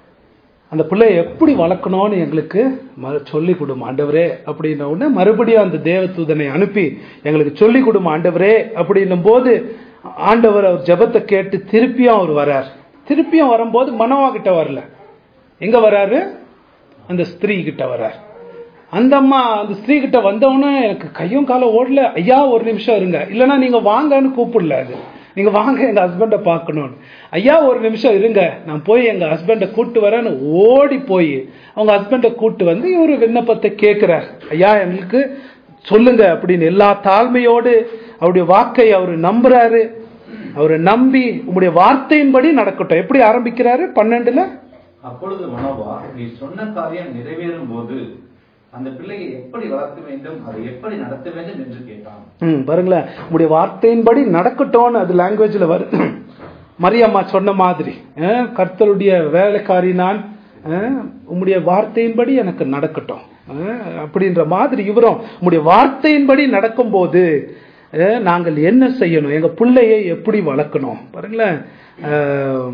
S1: அந்த பிள்ளைய எப்படி வளர்க்கணும்னு எங்களுக்கு ம- சொல்லி கொடுமா ஆண்டவரே அப்படின்ன உடனே மறுபடியும் அந்த தேவதூதனை அனுப்பி எங்களுக்கு சொல்லி கொடுமா ஆண்டவரே அப்படின்னும் போது ஆண்டவர் அவர் ஜெபத்தை கேட்டு திருப்பியும் அவர் வரார் திருப்பியும் வரும்போது மனோவா கிட்ட வரல எங்க வராரு அந்த ஸ்திரீ கிட்ட வரார் அந்த அம்மா அந்த ஸ்திரீ கிட்ட வந்தவொடனே எனக்கு கையும் காலம் ஓடல ஐயா ஒரு நிமிஷம் இருங்க இல்லைன்னா நீங்க வாங்கன்னு கூப்பிடல அது நீங்க வாங்க எங்க ஹஸ்பண்டை பார்க்கணும்னு ஐயா ஒரு நிமிஷம் இருங்க நான் போய் எங்க ஹஸ்பண்டை கூட்டு வரேன்னு ஓடி போய் அவங்க ஹஸ்பண்டை கூட்டு வந்து இவரு விண்ணப்பத்தை கேட்கிறார் ஐயா எங்களுக்கு சொல்லுங்க அப்படின்னு எல்லா தாழ்மையோடு அவருடைய வாக்கை அவர் நம்புறாரு அவரை நம்பி உங்களுடைய வார்த்தையின்படி நடக்கட்டும் எப்படி ஆரம்பிக்கிறாரு பன்னெண்டுல
S2: அப்பொழுது மனோவா நீ சொன்ன காரியம் நிறைவேறும் போது அந்த பிள்ளையை எப்படி வளர்க்க வேண்டும் அதை எப்படி நடத்த வேண்டும் என்று கேட்டான்
S1: ம் பாருங்களேன் உங்களுடைய வார்த்தையின்படி நடக்கட்டும்னு அது லாங்குவேஜ்ல வருது மரியம்மா சொன்ன மாதிரி அஹ், கர்த்தருடைய வேலைக்காரி நான் அஹ், உம்முடைய வார்த்தையின்படி எனக்கு நடக்கட்டும் அஹ், அப்படின்ற மாதிரி இவரும் உம்முடைய வார்த்தையின்படி நடக்கும்போது அஹ், நாங்கள் என்ன செய்யணும் எங்க பிள்ளையை எப்படி வளர்க்கணும் பாருங்களேன் அஹ்,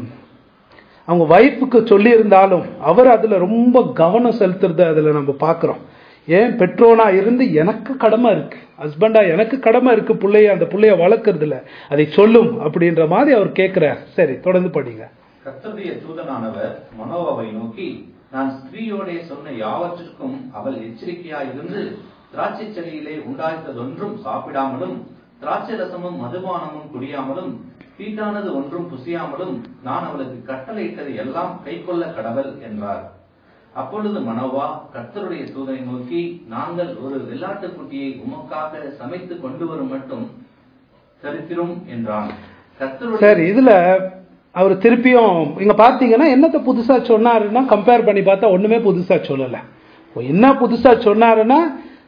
S1: அவங்க வைஃபுக்கு சொல்லி இருந்தாலும் அவர் அதுல ரொம்ப கவனம் செலுத்துறத அதுல நம்ம பார்க்கிறோம் ஏன் பெற்றோனா இருந்து எனக்கு கடமை இருக்கு ஹஸ்பண்டா எனக்கு கடமை இருக்கு பிள்ளைய அந்த பிள்ளைய வளர்க்கறதுல அதை சொல்லும் அப்படின்ற மாதிரி அவர் கேட்கிறார் சரி தொடர்ந்து படிங்க
S2: கர்த்தருடைய தூதனானவர் மனோவாவை நோக்கி நான் ஸ்திரீயோடே சொன்ன யாவற்றிற்கும் அவள் எச்சரிக்கையாய் இருந்து திராட்சை செடியிலே உண்டாய்த்ததொன்றும் சாப்பிடாமலும் திராட்சை ரசமும் மதுபானமும் குடியாமலும் தீட்டானது ஒன்றும் புசியாமலும் நான் அவளுக்கு கட்டளையிட்டது எல்லாம் கைக்கொள்ள கடவல் என்றார் அப்பொழுது மனோவா கர்த்தருடைய தூதனை நோக்கி நாங்கள் ஒரு வெள்ளாட்டுக்குட்டியை உமக்காக சமைத்து கொண்டு வரும் மட்டும் சரித்திரும் என்றான் கர்த்தருடைய
S1: சரி இதுல அவர் திருப்பியும் இங்க பாத்தீங்கன்னா என்னத்த புதுசா சொன்னாருன்னா கம்பேர் பண்ணி பார்த்தா ஒண்ணுமே புதுசா சொல்லல என்ன புதுசா சொன்னாருன்னா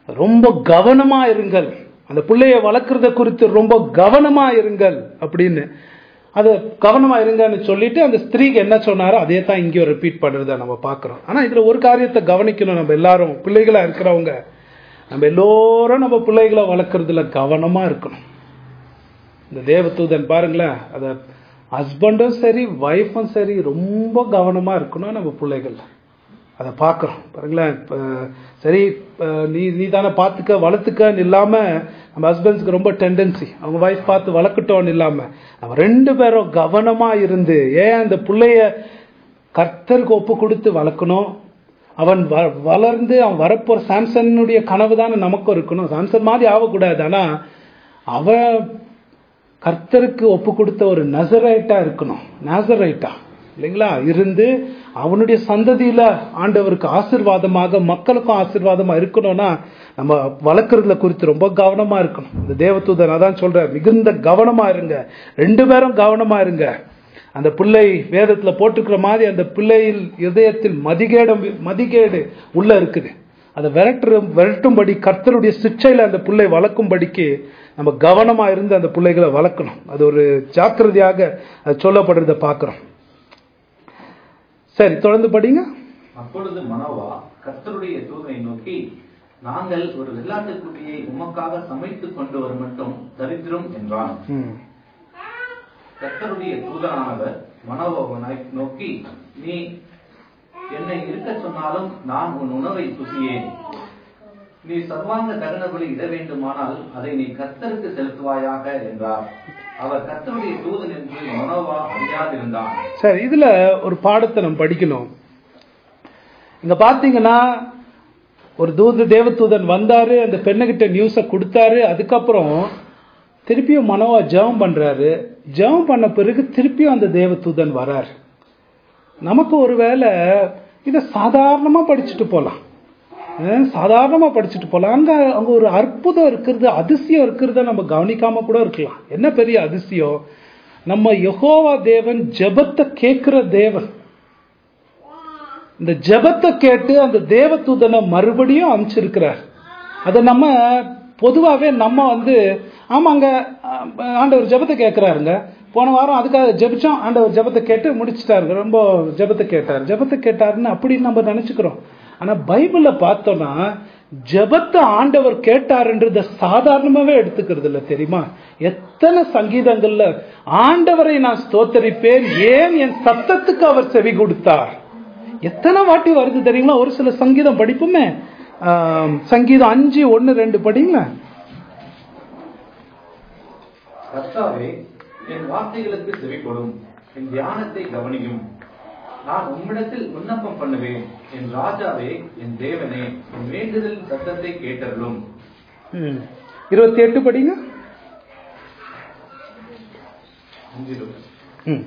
S1: ரொம்ப கவனமா இருங்கள் அந்த பிள்ளைய வளர்க்கறத குறித்து ரொம்ப கவனமா இருங்கள் அப்படின்னு அது கவனமா இருங்கன்னு சொல்லிட்டு அந்த ஸ்திரீக்கு என்ன சொன்னாரோ அதே தான் இங்கேயும் ரிப்பீட் பண்றத நம்ம பார்க்கிறோம் ஆனா இதுல ஒரு காரியத்தை கவனிக்கணும் நம்ம எல்லாரும் பிள்ளைகளா இருக்கிறவங்க நம்ம எல்லோரும் நம்ம பிள்ளைகளை வளர்க்கறதுல கவனமா இருக்கணும் இந்த தேவதூதன் பாருங்களேன் அத ஹஸ்பண்டும் சரி ஒய்ஃபும் சரி ரொம்ப கவனமா இருக்கணும் நம்ம பிள்ளைகள் அதை பார்க்குறோம் பாருங்களேன் இப்போ சரி இப்போ நீ நீ தானே பார்த்துக்க வளர்த்துக்கன்னு இல்லாமல் நம்ம ஹஸ்பண்ட்ஸ்க்கு ரொம்ப டெண்டன்சி அவங்க ஒய்ஃப் பார்த்து வளர்க்கட்டோன்னு இல்லாமல் நம்ம ரெண்டு பேரும் கவனமாக இருந்து ஏன் அந்த பிள்ளைய கர்த்தருக்கு ஒப்பு கொடுத்து வளர்க்கணும் அவன் வ- வளர்ந்து அவன் வரப்போற சாம்சனுடைய கனவு தானே நமக்கும் இருக்கணும் சாம்சன் மாதிரி ஆகக்கூடாது ஆனால் அவன் கர்த்தருக்கு ஒப்பு கொடுத்த ஒரு நசரைட்டா இருக்கணும் நாசரைட்டா இல்லைங்களா இருந்து அவனுடைய சந்ததியில ஆண்டவருக்கு ஆசீர்வாதமாக மக்களுக்கும் ஆசீர்வாதமா இருக்கணும்னா நம்ம வளர்க்கறதுல குறித்து ரொம்ப கவனமா இருக்கணும் இந்த தேவதூதன் அதான் சொல்றார் மிகுந்த கவனமா இருங்க ரெண்டு பேரும் கவனமா இருங்க அந்த பிள்ளை வேதத்துல போட்டுக்கிற மாதிரி அந்த பிள்ளையில் இதயத்தில் மதிகேடம் மதிகேடு உள்ள இருக்குது அதை விரட்டு விரட்டும்படி கர்த்தருடைய சிச்சையில அந்த பிள்ளை வளர்க்கும்படிக்கு நம்ம கவனமா இருந்து அந்த பிள்ளைகளை வளர்க்கணும் அது ஒரு ஜாக்கிரதையாக அது சொல்லப்படுறத பார்க்கிறோம் சரி தொடர்ந்து படிங்க
S2: அப்பொழுது மனோவா கர்த்தருடைய தூதனை நோக்கி நாங்கள் ஒரு வெள்ளாட்டுக்குட்டியை உமக்காக சமைத்துக் கொண்டு வரும் மட்டும் தரித்திரம் என்றான்
S1: ம்.
S2: கர்த்தருடைய தூதனானவர் மனோவாவனை நோக்கி நீ என்னை இருக்க சொன்னாலும் நான் உன் உணவை புசியேன் நீ சர்வாங்க தகனபலி இட வேண்டுமானால் அதை நீ கர்த்தருக்கு செலுத்துவாயாக என்றார் அவர் கர்த்தருடைய தூதன் என்று மனோவா அறியாதிருந்தான்
S1: சரி இதுல ஒரு பாடத்தை நம்ம படிக்கணும் இங்க பாத்தீங்கன்னா ஒரு தூது தேவதூதன் வந்தாரு அந்த பெண்ணுகிட்ட நியூஸை கொடுத்தாரு அதுக்கப்புறம் திருப்பியும் மனோவா ஜெபம் பண்றாரு ஜெபம் பண்ண பிறகு திருப்பியும் அந்த தேவதூதன் வராரு நமக்கு ஒருவேளை இதை சாதாரணமா படிச்சுட்டு போலாம் அஹ் சாதாரணமா படிச்சுட்டு போலாம் அங்க அங்க ஒரு அற்புதம் இருக்கிறது அதிசயம் இருக்கிறத நம்ம கவனிக்காம கூட இருக்கலாம் என்ன பெரிய அதிசயம் நம்ம யெகோவா தேவன் ஜெபத்தை கேட்கிற தேவன் இந்த ஜெபத்தை கேட்டு அந்த தேவதூதனை மறுபடியும் அனுப்பிச்சிருக்கிறார் அதை நம்ம பொதுவாகவே நம்ம வந்து ஆமாங்க ஆஹ், ஆண்டவர் ஜெபத்தை கேட்குறாருங்க போன வாரம் அதுக்காக ஜெபிச்சோம் ஆண்டவர் ஜெபத்தை கேட்டு முடிச்சிட்டாருங்க ரொம்ப ஜெபத்தை கேட்டார் ஜெபத்தை கேட்டாருன்னு அப்படின்னு நம்ம நினைச்சுக்கிறோம் ஆனா பைபிள்ல பார்த்தோம்னா ஜெபத்தை ஆண்டவர் கேட்டாருன்றத சாதாரணமாவே எடுத்துக்கிறது இல்ல தெரியுமா எத்தனை சங்கீதங்கள்ல ஆண்டவரை நான் ஸ்தோத்தரிப்பேன் ஏன் என் சத்தத்துக்கு அவர் செவி கொடுத்தார் எத்தனை வாட்டி வருது தெரியுங்களா ஒரு சில சங்கீதம் படிப்புமே ஆம், சங்கீதம் அஞ்சு ஒன்னு ரெண்டு படிங்களா
S2: கர்த்தாவே என் வார்த்தைகளுக்கு செவிக்கொடும் என் தியானத்தை கவனியும் நான் உம்மிடத்தில் விண்ணப்பம் பண்ணுவேன் என் ராஜாவே என் தேவனே என் வேண்டுதல் சத்தத்தை கேட்டருளும்
S1: ம். இருபத்தி எட்டு படிங்க ம்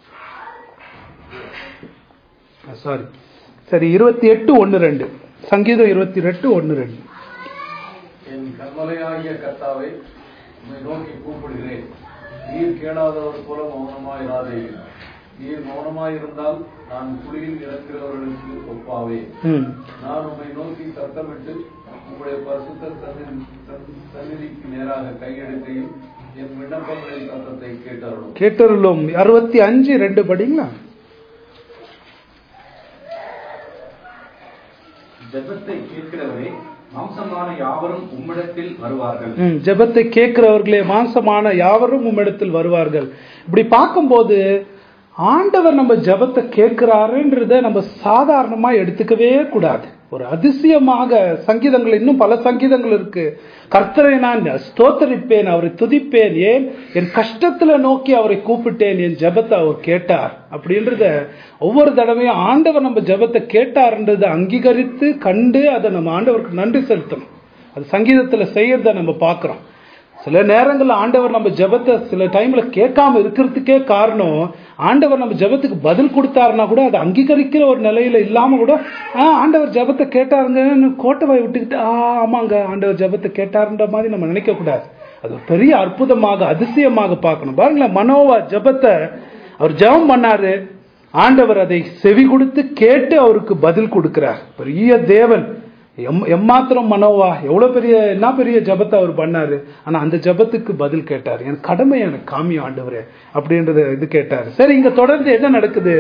S1: சாரி சரி இருபத்தி எட்டு ஒன்னு ரெண்டு சங்கீதம் இருபத்தி எட்டு ஒன்னு ரெண்டு
S3: என் கண்மலையாகிய கர்த்தாவை உம்மை நோக்கி கூப்பிடுகிறேன் நீர் கேளாதவர் போல மௌனமாயிராதே நீர் மௌனமாயிருந்தால் நான் குழியில் இறக்கிறவர்களுக்கு ஒப்பாவே
S1: ம்
S3: நான் உம்மை நோக்கி சத்தமிட்டு உம்முடைய பரிசுத்த சந்நிதி சந்நிதி- சந்நிதிக்கு நேராக கையெடுக்கையில் என் விண்ணப்பங்களின் சத்தத்தை கேட்டருளும்
S1: கேட்டருளும் அறுபத்தி அஞ்சு ரெண்டு படிங்களா
S2: ஜெபத்தை கேட்கிறவரே மாம்சமான யாவரும் உம்மிடத்தில் வருவார்கள்
S1: ம், ஜெபத்தை கேட்கிறவர்களே மாம்சமான யாவரும் உம்மிடத்தில் வருவார்கள் இப்படி பார்க்கும்போது ஆண்டவர் நம்ம ஜெபத்தை கேட்கிறாருன்றத நம்ம சாதாரணமா எடுத்துக்கவே கூடாது ஒரு அதிசயமாக சங்கீதங்கள் இன்னும் பல சங்கீதங்கள் இருக்கு கர்த்தரை நான் ஸ்தோத்தரிப்பேன் அவரை துதிப்பேன் ஏன் என் கஷ்டத்துல நோக்கி அவரை கூப்பிட்டேன் என் ஜெபத்தை அவர் கேட்டார் அப்படின்றத ஒவ்வொரு தடவையும் ஆண்டவர் நம்ம ஜெபத்தை கேட்டார்ன்றதை அங்கீகரித்து கண்டு அதை நம்ம ஆண்டவருக்கு நன்றி செலுத்தணும் அது சங்கீதத்துல செய்யறத நம்ம பார்க்கிறோம் சில நேரங்கள்ல ஆண்டவர் நம்ம ஜெபத்தை சில டைம்ல கேட்காம இருக்கிறதுக்கே காரணம் ஆண்டவர் நம்ம ஜெபத்துக்கு பதில் கொடுத்தாருன்னா கூட அதை அங்கீகரிக்கிற ஒரு நிலையில இல்லாம கூட ஆ ஆண்டவர் ஜெபத்தை கேட்டாருங்கன்னு கோட்டை விட்டுக்கிட்டு ஆ ஆமாங்க ஆண்டவர் ஜெபத்தை கேட்டாருன்ற மாதிரி நம்ம நினைக்க கூடாது அது ஒரு பெரிய அற்புதமாக அதிசயமாக பார்க்கணும் பாருங்களேன் மனோவா ஜெபத்தை அவர் ஜெபம் பண்ணாரு ஆண்டவர் அதை செவி கொடுத்து கேட்டு அவருக்கு பதில் கொடுக்கிறார் பெரிய தேவன் எம் எம்மாத்திரம் மனோவா எவ்வளவு பெரிய என்ன பெரிய ஜபத்தை அவர் பண்ணாரு ஆனா அந்த ஜபத்துக்கு பதில் கேட்டார் என் கடமை எனக்கு காமியம் ஆண்டவரே அப்படின்றது இது கேட்டார் சரி இங்க தொடர்ந்து என்ன நடக்குது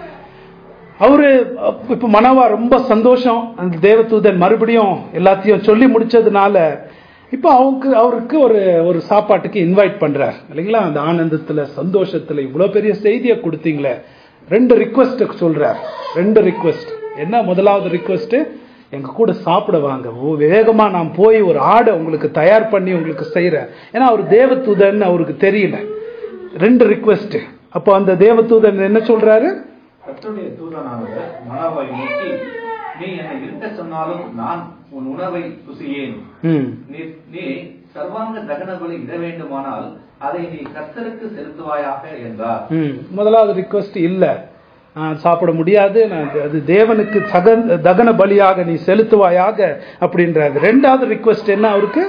S1: அவரு அப்~ இப்ப மனவா ரொம்ப சந்தோஷம் அந்த தேவதூதன் மறுபடியும் எல்லாத்தையும் சொல்லி முடிச்சதுனால இப்ப அவருக்கு அவருக்கு ஒரு ஒரு சாப்பாட்டுக்கு இன்வைட் பண்றார் இல்லைங்களா அந்த ஆனந்தத்துல சந்தோஷத்துல இவ்வளவு பெரிய செய்தியை கொடுத்தீங்களே ரெண்டு ரிக்வெஸ்ட் சொல்றார் ரெண்டு ரிக்வெஸ்ட் என்ன முதலாவது ரிக்வெஸ்ட் எங்க கூட சாப்பிட வாங்க ஓ, வேகமா நான் போய் ஒரு ஆடை உங்களுக்கு தயார் பண்ணி உங்களுக்கு செய்யறேன் ஏன்னா அவர் தேவதூதன் அவருக்கு தெரியல ரெண்டு ரிக்வெஸ்ட் அப்போ அந்த தேவதூதன் என்ன சொல்றாரு
S2: கர்த்தருடைய தூதனானவர் மனாவை நோக்கி நீ என்னை இருக்க சொன்னாலும் நான் உன் உணவை ருசியேன்
S1: ம்
S2: நீ நீ சர்வாங்க தகன பலி இட வேண்டுமானால் அதை நீ கர்த்தருக்கு செலுத்துவாயாக என்றார்
S1: ம் முதலாவது ரிக்வஸ்ட் இல்ல நான் சாப்பிட முடியாது நான் அது- அது தேவனுக்கு சகன் தகன பலியாக நீ செலுத்துவாயாக அப்படின்றாரு ரெண்டாவது ரிக்வஸ்ட் என்ன அவருக்கு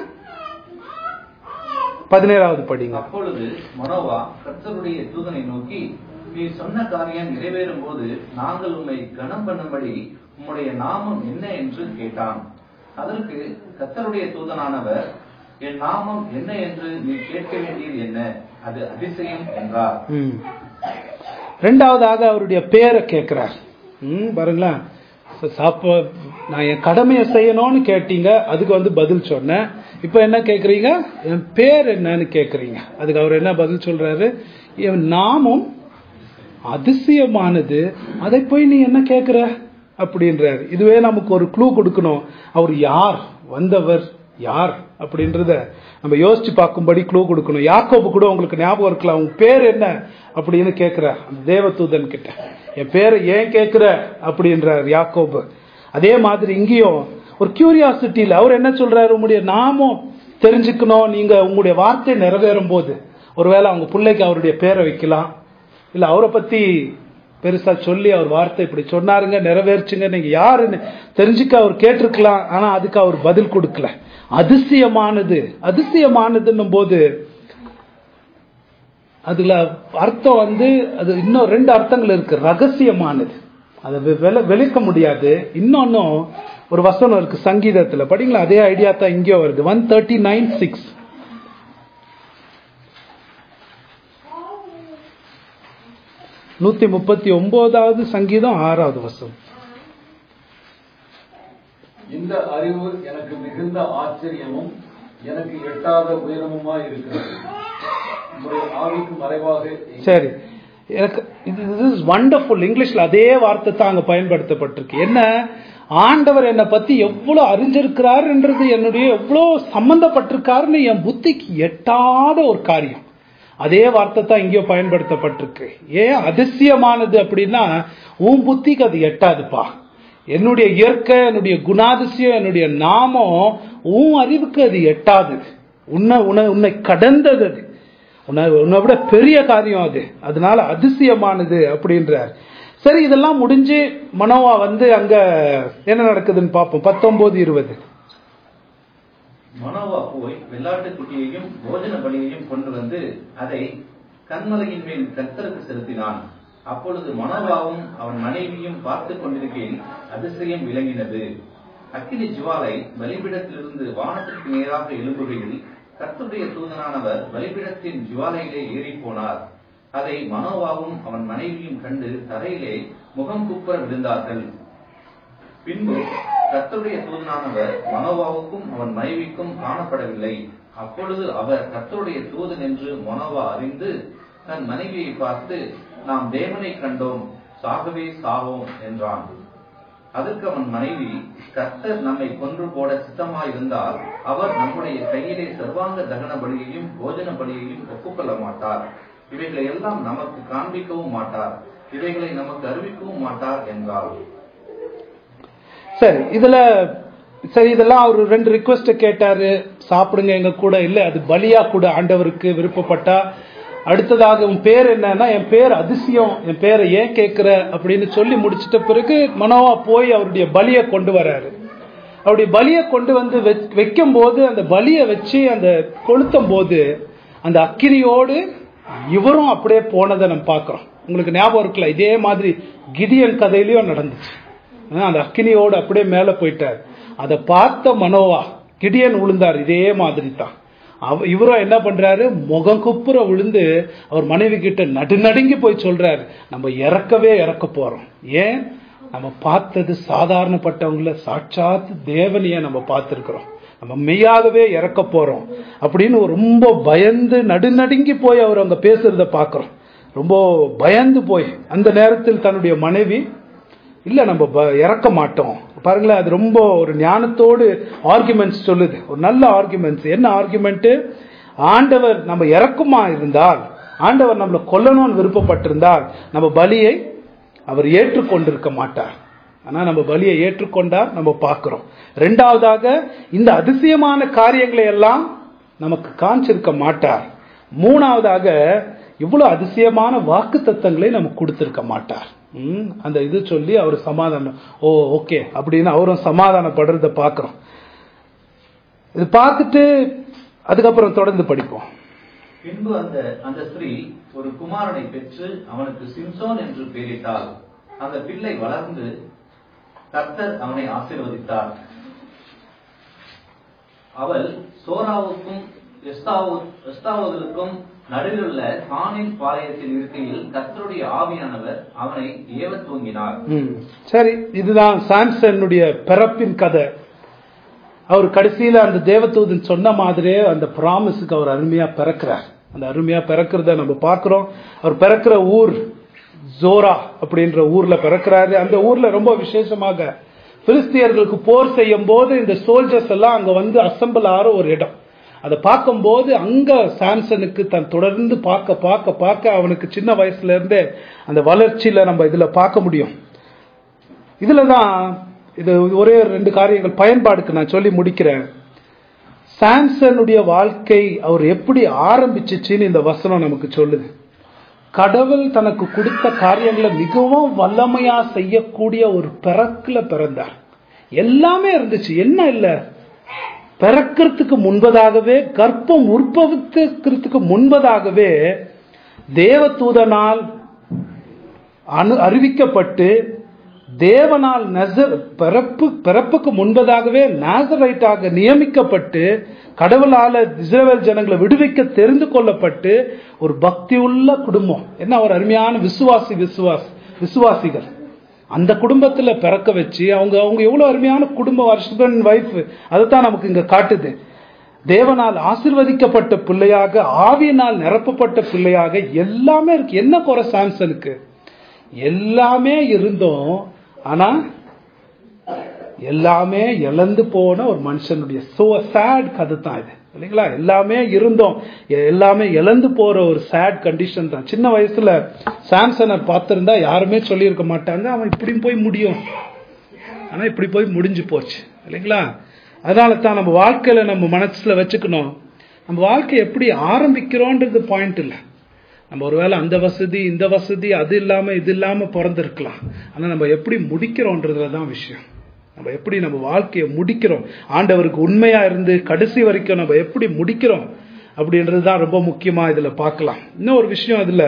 S1: பதினேழாவது படிங்க
S2: அப்பொழுது மனோவா கர்த்தருடைய தூதனை நோக்கி நீ சொன்ன காரியம் நிறைவேறும் போது நாங்கள் உம்மை கனம் பண்ணும்படி உம்முடைய நாமம் என்ன என்று கேட்டான் அதற்கு கர்த்தருடைய தூதனானவர் என் நாமம் என்ன என்று நீ கேட்க வேண்டியது என்ன அது அதிசயம் என்றார்
S1: ம் ரெண்டாவதாக அவருடைய பேரை கேட்கிறார் ம் பாருங்களேன் ச- சாப்ப நான் என் கடமையை செய்யணும்னு கேட்டீங்க அதுக்கு வந்து பதில் சொன்னேன் இப்போ என்ன கேட்குறீங்க என் பேர் என்னன்னு கேட்குறீங்க அதுக்கு அவர் என்ன பதில் சொல்றாரு என் நாமம் அதிசயமானது அதை போய் நீ என்ன கேட்குற அப்படின்றாரு இதுவே நமக்கு ஒரு க்ளூ கொடுக்கணும் அவர் யார் வந்தவர் யார் அப்படின்றத நம்ம யோசிச்சு பார்க்கும்படி க்ளூ கொடுக்கணும் யாக்கோபு கூட உங்களுக்கு ஞாபகம் இருக்கலாம் உன் பேர் என்ன அப்படின்னு கேட்கிற அந்த தேவதூதன் கிட்ட என் பேரை ஏன் கேட்கிற அப்படின்றார் யாக்கோபு அதே மாதிரி இங்கேயும் ஒரு கியூரியாசிட்டியில் அவர் என்ன சொல்றாரு உங்களுடைய நாமம் தெரிஞ்சுக்கணும் நீங்க உங்களுடைய வார்த்தை நிறைவேறும் போது ஒருவேளை அவங்க பிள்ளைக்கு அவருடைய பேரை வைக்கலாம் இல்ல அவரை பத்தி பெருசா சொல்லி அவர் வார்த்தை இப்படி சொன்னாருங்க நிறைவேறுச்சுங்க நீங்க யாருன்னு தெரிஞ்சுக்க அவர் கேட்டிருக்கலாம் ஆனா அதுக்கு அவர் பதில் கொடுக்கல அதிசயமானது அதிசயமானதுன்னும் போது அதுல அர்த்தம் வந்து அது இன்னும் ரெண்டு அர்த்தங்கள் இருக்கு ரகசியமானது அதை வெ- வெள- விளக்க முடியாது இன்னொன்னும் ஒரு வசனம் இருக்கு சங்கீதத்துல படிங்களா அதே ஐடியா தான் இங்கேயும் வருது ஒன் தேர்ட்டி நைன் சிக்ஸ் நூத்தி முப்பத்தி ஒன்பதாவது சங்கீதம் ஆறாவது வசனம்
S3: இந்த அறிவு எனக்கு மிகுந்த ஆச்சரியமும் எனக்கு எட்டாத உயரமுமா இருக்கிறது உங்களுடைய ஆவிக்கு மறைவாக எங்கே-
S1: சரி எனக்கு இது இஸ் வண்டர்ஃபுல் இங்கிலீஷ்ல அதே வார்த்தை தான் அங்க பயன்படுத்தப்பட்டிருக்கு என்ன ஆண்டவர் என்னை பத்தி எவ்வளவு அறிஞ்சிருக்கிறாருன்றது என்னுடைய எவ்வளவு சம்பந்தப்பட்டிருக்காருன்னு என் புத்திக்கு எட்டாத ஒரு காரியம் அதே வார்த்தை தான் இங்கேயோ பயன்படுத்தப்பட்டிருக்கு ஏன் அதிசயமானது அப்படின்னா உன் புத்திக்கு அது எட்டாதுப்பா என்னுடைய இயற்கை என்னுடைய குணாதிசயம் என்னுடைய நாமம் உன் அறிவுக்கு அது எட்டாது உன்னை உன்னை உன்னை கடந்தது அது உன்னை உன்னை விட பெரிய காரியம் அது அதனால அதிசயமானது அப்படின்றார் சரி இதெல்லாம் முடிஞ்சு மனோவா வந்து அங்க என்ன நடக்குதுன்னு பார்ப்போம் பத்தொன்பது இருபது
S2: மனோவா போய் வெள்ளாட்டுக் குட்டியையும் போஜன பலியையும் கொண்டு வந்து அதை கண்மலையின் மேல் கர்த்தருக்கு செலுத்தினான் அப்பொழுது மனோவாவும் அவன் மனைவியும் பார்த்துக் கொண்டிருக்கையில் அதிசயம் விளங்கினது அக்கினி ஜுவாலை பலிபீடத்திலிருந்து வானத்திற்கு நேராக எழும்புகையில் கர்த்தருடைய தூதனானவர் பலிபீடத்தின் ஜுவாலையிலே ஏறிப் போனார் அதை மனோவாவும் அவன் மனைவியும் கண்டு தரையிலே முகம் குப்புற விழுந்தார்கள் பின்பு கர்த்தருடைய தூதனானவர் மனோவாவுக்கும் அவன் மனைவிக்கும் காணப்படவில்லை அப்பொழுது அவர் கர்த்தருடைய தூதன் என்று மனோவா அறிந்து தன் மனைவியை பார்த்து நாம் தேவனை கண்டோம் சாகவே சாவோம் என்றான் அதற்கு அவன் மனைவி கர்த்தர் நம்மை கொன்று போட சித்தமாயிருந்தால் அவர் நம்முடைய கையிலே சர்வாங்க தகன பலியையும் போஜன பலியையும் ஒப்புக்கொள்ள மாட்டார் இவைகளை எல்லாம் நமக்கு காண்பிக்கவும் மாட்டார் இவைகளை நமக்கு அறிவிக்கவும் மாட்டார் என்றாள்
S1: சரி இதுல சரி இதெல்லாம் அவர் ரெண்டு ரிக்வெஸ்ட் கேட்டாரு சாப்பிடுங்க எங்க கூட இல்ல அது பலியா கூட ஆண்டவருக்கு விருப்பப்பட்டா அடுத்ததாக உன் பேர் என்னன்னா என் பேர் அதிசயம் என் பேரை ஏன் கேட்கிற அப்படின்னு சொல்லி முடிச்சிட்ட பிறகு மனோவா போய் அவருடைய பலியை கொண்டு வராரு அவருடைய பலியை கொண்டு வந்து வைக்கும் போது அந்த பலியை வச்சு அந்த கொளுத்தும் போது அந்த அக்கினியோடு இவரும் அப்படியே போனதை நம்ம பார்க்கிறோம் உங்களுக்கு ஞாபகம் இருக்குல்ல இதே மாதிரி கிதியன் கதையிலயும் நடந்துச்சு ஆனா, அந்த அக்கினியோடு அப்படியே மேல போயிட்டார் அதை பார்த்த மனோவா கிடியன் விழுந்தார் இதே மாதிரி தான் அவ இவரும் என்ன பண்றாரு முகம் குப்புற விழுந்து அவர் மனைவி கிட்ட நடுநடுங்கி போய் சொல்றாரு நம்ம இறக்கவே இறக்க போறோம் ஏன் நம்ம பார்த்தது சாதாரணப்பட்டவங்கள சாட்சாத் தேவனைய நம்ம பார்த்திருக்கிறோம் நம்ம மெய்யாகவே இறக்க போறோம் அப்படின்னு ரொம்ப பயந்து நடுநடுங்கி போய் அவர் அங்க பேசுறத பார்க்கிறோம் ரொம்ப பயந்து போய் அந்த நேரத்தில் தன்னுடைய மனைவி இல்ல நம்ம ப- இறக்க மாட்டோம் பாருங்களேன் அது ரொம்ப ஒரு ஞானத்தோடு ஆர்குமெண்ட்ஸ் சொல்லுது ஒரு நல்ல ஆர்குமெண்ட்ஸ் என்ன ஆர்குமெண்ட் ஆண்டவர் நம்ம இறக்குமா இருந்தால் ஆண்டவர் நம்மளை கொல்லணும்னு விருப்பப்பட்டிருந்தால் நம்ம பலியை அவர் ஏற்றுக்கொண்டிருக்க மாட்டார் ஆனா நம்ம பலியை ஏற்றுக்கொண்டார் நம்ம பார்க்கிறோம் ரெண்டாவதாக இந்த அதிசயமான காரியங்களை எல்லாம் நமக்கு காமிச்சிருக்க மாட்டார் மூணாவதாக இவ்வளவு அதிசயமான வாக்கு தத்தங்களை நமக்கு கொடுத்திருக்க மாட்டார் ம், அந்த இது சொல்லி அவர் சமாதானம் ஓ ஓகே அப்படின்னு அவரும் சமாதானப்படுறத பார்க்கிறோம் இது பார்த்துட்டு அதுக்கப்புறம் தொடர்ந்து படிப்போம்
S2: பின்பு அந்த அந்த ஸ்திரீ ஒரு குமாரனை பெற்று அவனுக்கு சிம்சோன் என்று பெயரிட்டாள் அந்த பிள்ளை வளர்ந்து கர்த்தர் அவனை ஆசீர்வதித்தார் அவள் சோராவுக்கும் எஸ்தாவு- எஸ்தாவோதலுக்கும் நடுவிலுள்ள கானின் பாளையத்தில் இருக்கையில் கர்த்தருடைய ஆவியானவர் அவனை ஏவத் தூங்கினார்
S1: ம். சரி இதுதான் சாம்சனுடைய பிறப்பின் கதை அவர் கடைசியில அந்த தேவதூதன் சொன்ன மாதிரியே அந்த ப்ராமிஸுக்கு அவர் அருமையா பிறக்கிறார் அந்த அருமையா பிறக்கிறத நம்ம பார்க்கிறோம் அவர் பிறக்கிற ஊர் ஜோரா அப்படின்ற ஊர்ல பிறக்கிறாரு அந்த ஊர்ல ரொம்ப விசேஷமாக பிலிஸ்தியர்களுக்கு போர் செய்யும் போது இந்த சோல்ஜர்ஸ் எல்லாம் அங்க வந்து அசம்பிள் ஆற ஒரு இடம் அதை பார்க்கும்போது அங்க சாம்சனுக்கு தன் தொடர்ந்து பார்க்க பார்க்க பார்க்க அவனுக்கு சின்ன வயசுல இருந்தே அந்த வளர்ச்சியில நம்ம இதுல பார்க்க முடியும் இதுல தான் இது ஒரே ரெண்டு காரியங்கள் பயன்பாடுக்கு நான் சொல்லி முடிக்கிறேன் சாம்சனுடைய வாழ்க்கை அவர் எப்படி ஆரம்பிச்சிச்சுன்னு இந்த வசனம் நமக்கு சொல்லுது கடவுள் தனக்கு கொடுத்த காரியங்களை மிகவும் வல்லமையா செய்யக்கூடிய ஒரு பிறக்குல பிறந்தார் எல்லாமே இருந்துச்சு என்ன இல்ல பிறக்கிறதுக்கு முன்பதாகவே கர்ப்பம் உற்பவிக்கிறதுக்கு முன்பதாகவே தேவதூதனால் அனு அறிவிக்கப்பட்டு தேவனால் நசர் பிறப்பு பிறப்புக்கு முன்பதாகவே நாசரைட்டாக நியமிக்கப்பட்டு கடவுளால இஸ்ரவேல் ஜனங்களை விடுவிக்க தெரிந்து கொள்ளப்பட்டு ஒரு பக்தியுள்ள குடும்பம் என்ன ஒரு அருமையான விசுவாசி விசுவாஸ் விசுவாசிகள் அந்த குடும்பத்துல பிறக்க வச்சு அவங்க அவங்க எவ்வளவு அருமையான குடும்பம் ஹஸ்பண்ட் ஒய்ஃப் அதுதான் நமக்கு இங்க காட்டுது தேவனால் ஆசிர்வதிக்கப்பட்ட பிள்ளையாக ஆவியினால் நிரப்பப்பட்ட பிள்ளையாக எல்லாமே இருக்கு என்ன குறை சாம்சனுக்கு எல்லாமே இருந்தோம் ஆனா எல்லாமே இழந்து போன ஒரு மனுஷனுடைய சோ சேட் கதை தான் இது இல்லைங்களா எல்லாமே இருந்தோம் எ- எல்லாமே இழந்து போற ஒரு சேட் கண்டிஷன் தான் சின்ன வயசுல சாம்சனை பார்த்திருந்தா யாருமே சொல்லியிருக்க மாட்டாங்க அவன் இப்படியும் போய் முடியும் ஆனா இப்படி போய் முடிஞ்சு போச்சு இல்லைங்களா அதனால தான் நம்ம வாழ்க்கையில நம்ம மனசுல வச்சுக்கணும் நம்ம வாழ்க்கை எப்படி ஆரம்பிக்கிறோன்றது பாயிண்ட் இல்லை நம்ம ஒருவேளை அந்த வசதி இந்த வசதி அது இல்லாம இது இல்லாம பிறந்திருக்கலாம் ஆனா நம்ம எப்படி முடிக்கிறோன்றதுல தான் விஷயம் நம்ம எப்படி நம்ம வாழ்க்கையை முடிக்கிறோம் ஆண்டவருக்கு உண்மையா இருந்து கடைசி வரைக்கும் நம்ம எப்படி முடிக்கிறோம் அப்படின்றது தான் ரொம்ப முக்கியமா இதுல பார்க்கலாம் இன்னும் ஒரு விஷயம் இதுல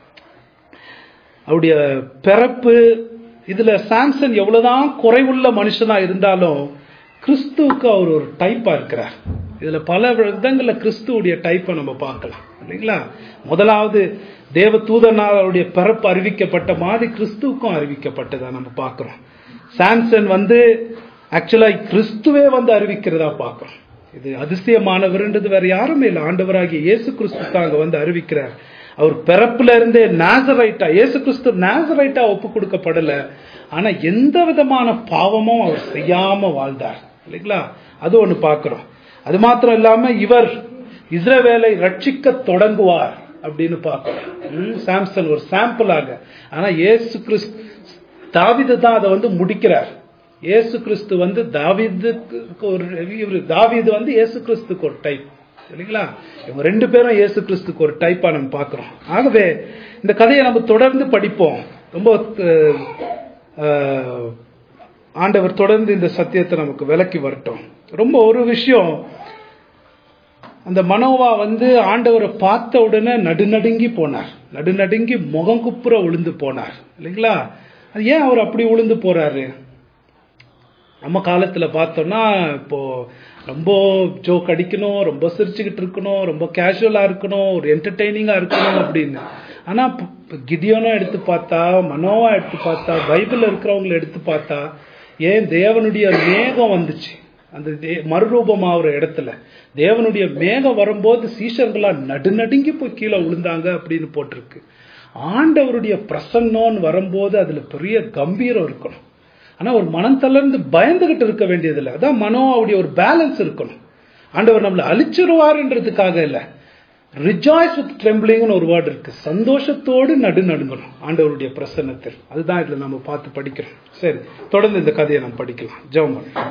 S1: அவருடைய பிறப்பு இதுல சாம்சன் எவ்வளவுதான் குறைவுள்ள மனுஷனா இருந்தாலும் கிறிஸ்துவுக்கு அவர் ஒரு டைப்பா இருக்கிறார் இதுல பல விதங்கள்ல கிறிஸ்துவுடைய டைப்பை நம்ம பார்க்கலாம் இல்லைங்களா முதலாவது தேவ தூதனால் அவருடைய பிறப்பு அறிவிக்கப்பட்ட மாதிரி கிறிஸ்துவுக்கும் அறிவிக்கப்பட்டதா நம்ம பார்க்கிறோம் சாம்சன் வந்து ஆக்சுவலா கிறிஸ்துவே வந்து அறிவிக்கிறதா பார்க்கிறோம் இது அதிசயமானவர்ன்றது வேற யாருமே இல்லை ஆண்டவராகிய இயேசு கிறிஸ்து தான் அங்க வந்து அறிவிக்கிறார் அவர் பிறப்புல இருந்தே நாசரைட்டா இயேசு கிறிஸ்து நாசரைட்டா ஒப்பு கொடுக்கப்படல ஆனா எந்த விதமான பாவமும் அவர் செய்யாம வாழ்ந்தார் இல்லைங்களா அது ஒண்ணு பார்க்கிறோம் அது மாத்திரம் இல்லாம இவர் இஸ்ரவேலை ரட்சிக்க தொடங்குவார் அப்படின்னு பார்க்கிறோம் ம், சாம்சன் ஒரு சாம்பிளாக ஆனா இயேசு கிறிஸ்து தாவிது தான் அதை வந்து முடிக்கிறார் இயேசு கிறிஸ்து வந்து தாவீதுக்கு ஒரு இவரு தாவீது வந்து இயேசு கிறிஸ்துக்கு ஒரு டைப் இல்லைங்களா இவங்க ரெண்டு பேரும் இயேசு கிறிஸ்துக்கு ஒரு டைப்பா நம்ம பார்க்கிறோம் ஆகவே இந்த கதையை நம்ம தொடர்ந்து படிப்போம் ரொம்ப அஹ், அஹ், ஆண்டவர் தொடர்ந்து இந்த சத்தியத்தை நமக்கு விலக்கி வரட்டும் ரொம்ப ஒரு விஷயம் அந்த மனோவா வந்து ஆண்டவரை பார்த்த உடனே நடுநடுங்கி போனார் நடுநடுங்கி முகம் குப்புற விழுந்து போனார் இல்லைங்களா அது ஏன் அவர் அப்படி விழுந்து போறாரு நம்ம காலத்துல பார்த்தோம்னா இப்போ ரொம்ப ஜோக் அடிக்கணும் ரொம்ப சிரிச்சுக்கிட்டு இருக்கணும் ரொம்ப கேஷுவலா இருக்கணும் ஒரு என்டர்டெய்னிங்கா இருக்கணும் அப்படின்னு ஆனா ப- ப- கிடியோனும் எடுத்து பார்த்தா மனோவா எடுத்து பார்த்தா பைபிள்ல இருக்கிறவங்களை எடுத்து பார்த்தா ஏன் தேவனுடைய மேகம் வந்துச்சு அந்த தே- மறுரூபமாகிற இடத்துல தேவனுடைய மேகம் வரும்போது சீஷர்களா நடுநடுங்கி போய் கீழே விழுந்தாங்க அப்படின்னு போட்டிருக்கு ஆண்டவருடைய பிரசன்னம்னு வரும்போது அதுல பெரிய கம்பீரம் இருக்கணும் ஆனா ஒரு மனம் தளர்ந்து பயந்துகிட்டு இருக்க வேண்டியதில்லை அதான் மனோவுடைய ஒரு பேலன்ஸ் இருக்கணும் ஆண்டவர் நம்மளை அழிச்சிருவாருன்றதுக்காக இல்ல ரிஜாய்ஸ் வித் ட்ரெம்பிளிங்னு ஒரு வேர்டு இருக்கு சந்தோஷத்தோடு நடு நடுங்கணும் ஆண்டவருடைய பிரசன்னத்தில் அதுதான் இதுல நம்ம பார்த்து படிக்கிறோம் சரி தொடர்ந்து இந்த கதையை நம்ம படிக்கலாம் ஜெபம் பண்ணுவோம்.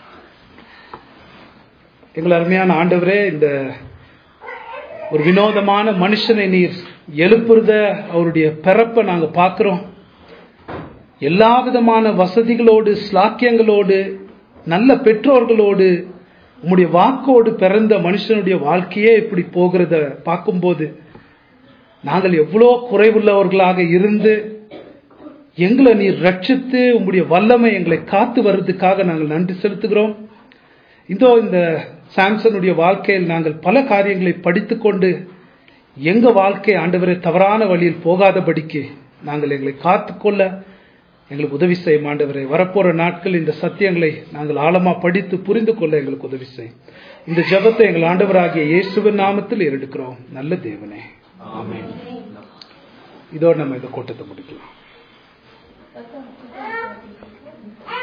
S1: எங்கள் அருமையான ஆண்டவரே இந்த ஒரு வினோதமான மனுஷனை நீர் எழுப்புறத அவருடைய பிறப்பை நாங்க பார்க்கிறோம் எல்லா விதமான வசதிகளோடு ஸ்லாக்கியங்களோடு நல்ல பெற்றோர்களோடு உம்முடைய வாக்கோடு பிறந்த மனுஷனுடைய வாழ்க்கையே இப்படி போகிறத பார்க்கும்போது நாங்கள் எவ்வளோ குறைவுள்ளவர்களாக இருந்து எங்களை நீர் ரட்சித்து உம்முடைய வல்லமை எங்களை காத்து வர்றதுக்காக நாங்கள் நன்றி செலுத்துகிறோம் இதோ இந்த சாம்சனுடைய வாழ்க்கையில் நாங்கள் பல காரியங்களை படித்துக்கொண்டு எங்க வாழ்க்கை ஆண்டவரை தவறான வழியில் போகாதபடிக்கு நாங்கள் எங்களை காத்துக்கொள்ள எங்களுக்கு உதவி செய்யும் ஆண்டவரை வரப்போற நாட்கள் இந்த சத்தியங்களை நாங்கள் ஆழமா படித்து புரிந்து கொள்ள எங்களுக்கு உதவி செய்யும் இந்த ஜெபத்தை எங்கள் ஆண்டவராகிய இயேசுவின் நாமத்தில் எடுக்கிறோம் நல்ல தேவனே ஆமென் இதோடு நம்ம இந்த கூட்டத்தை முடிக்கலாம்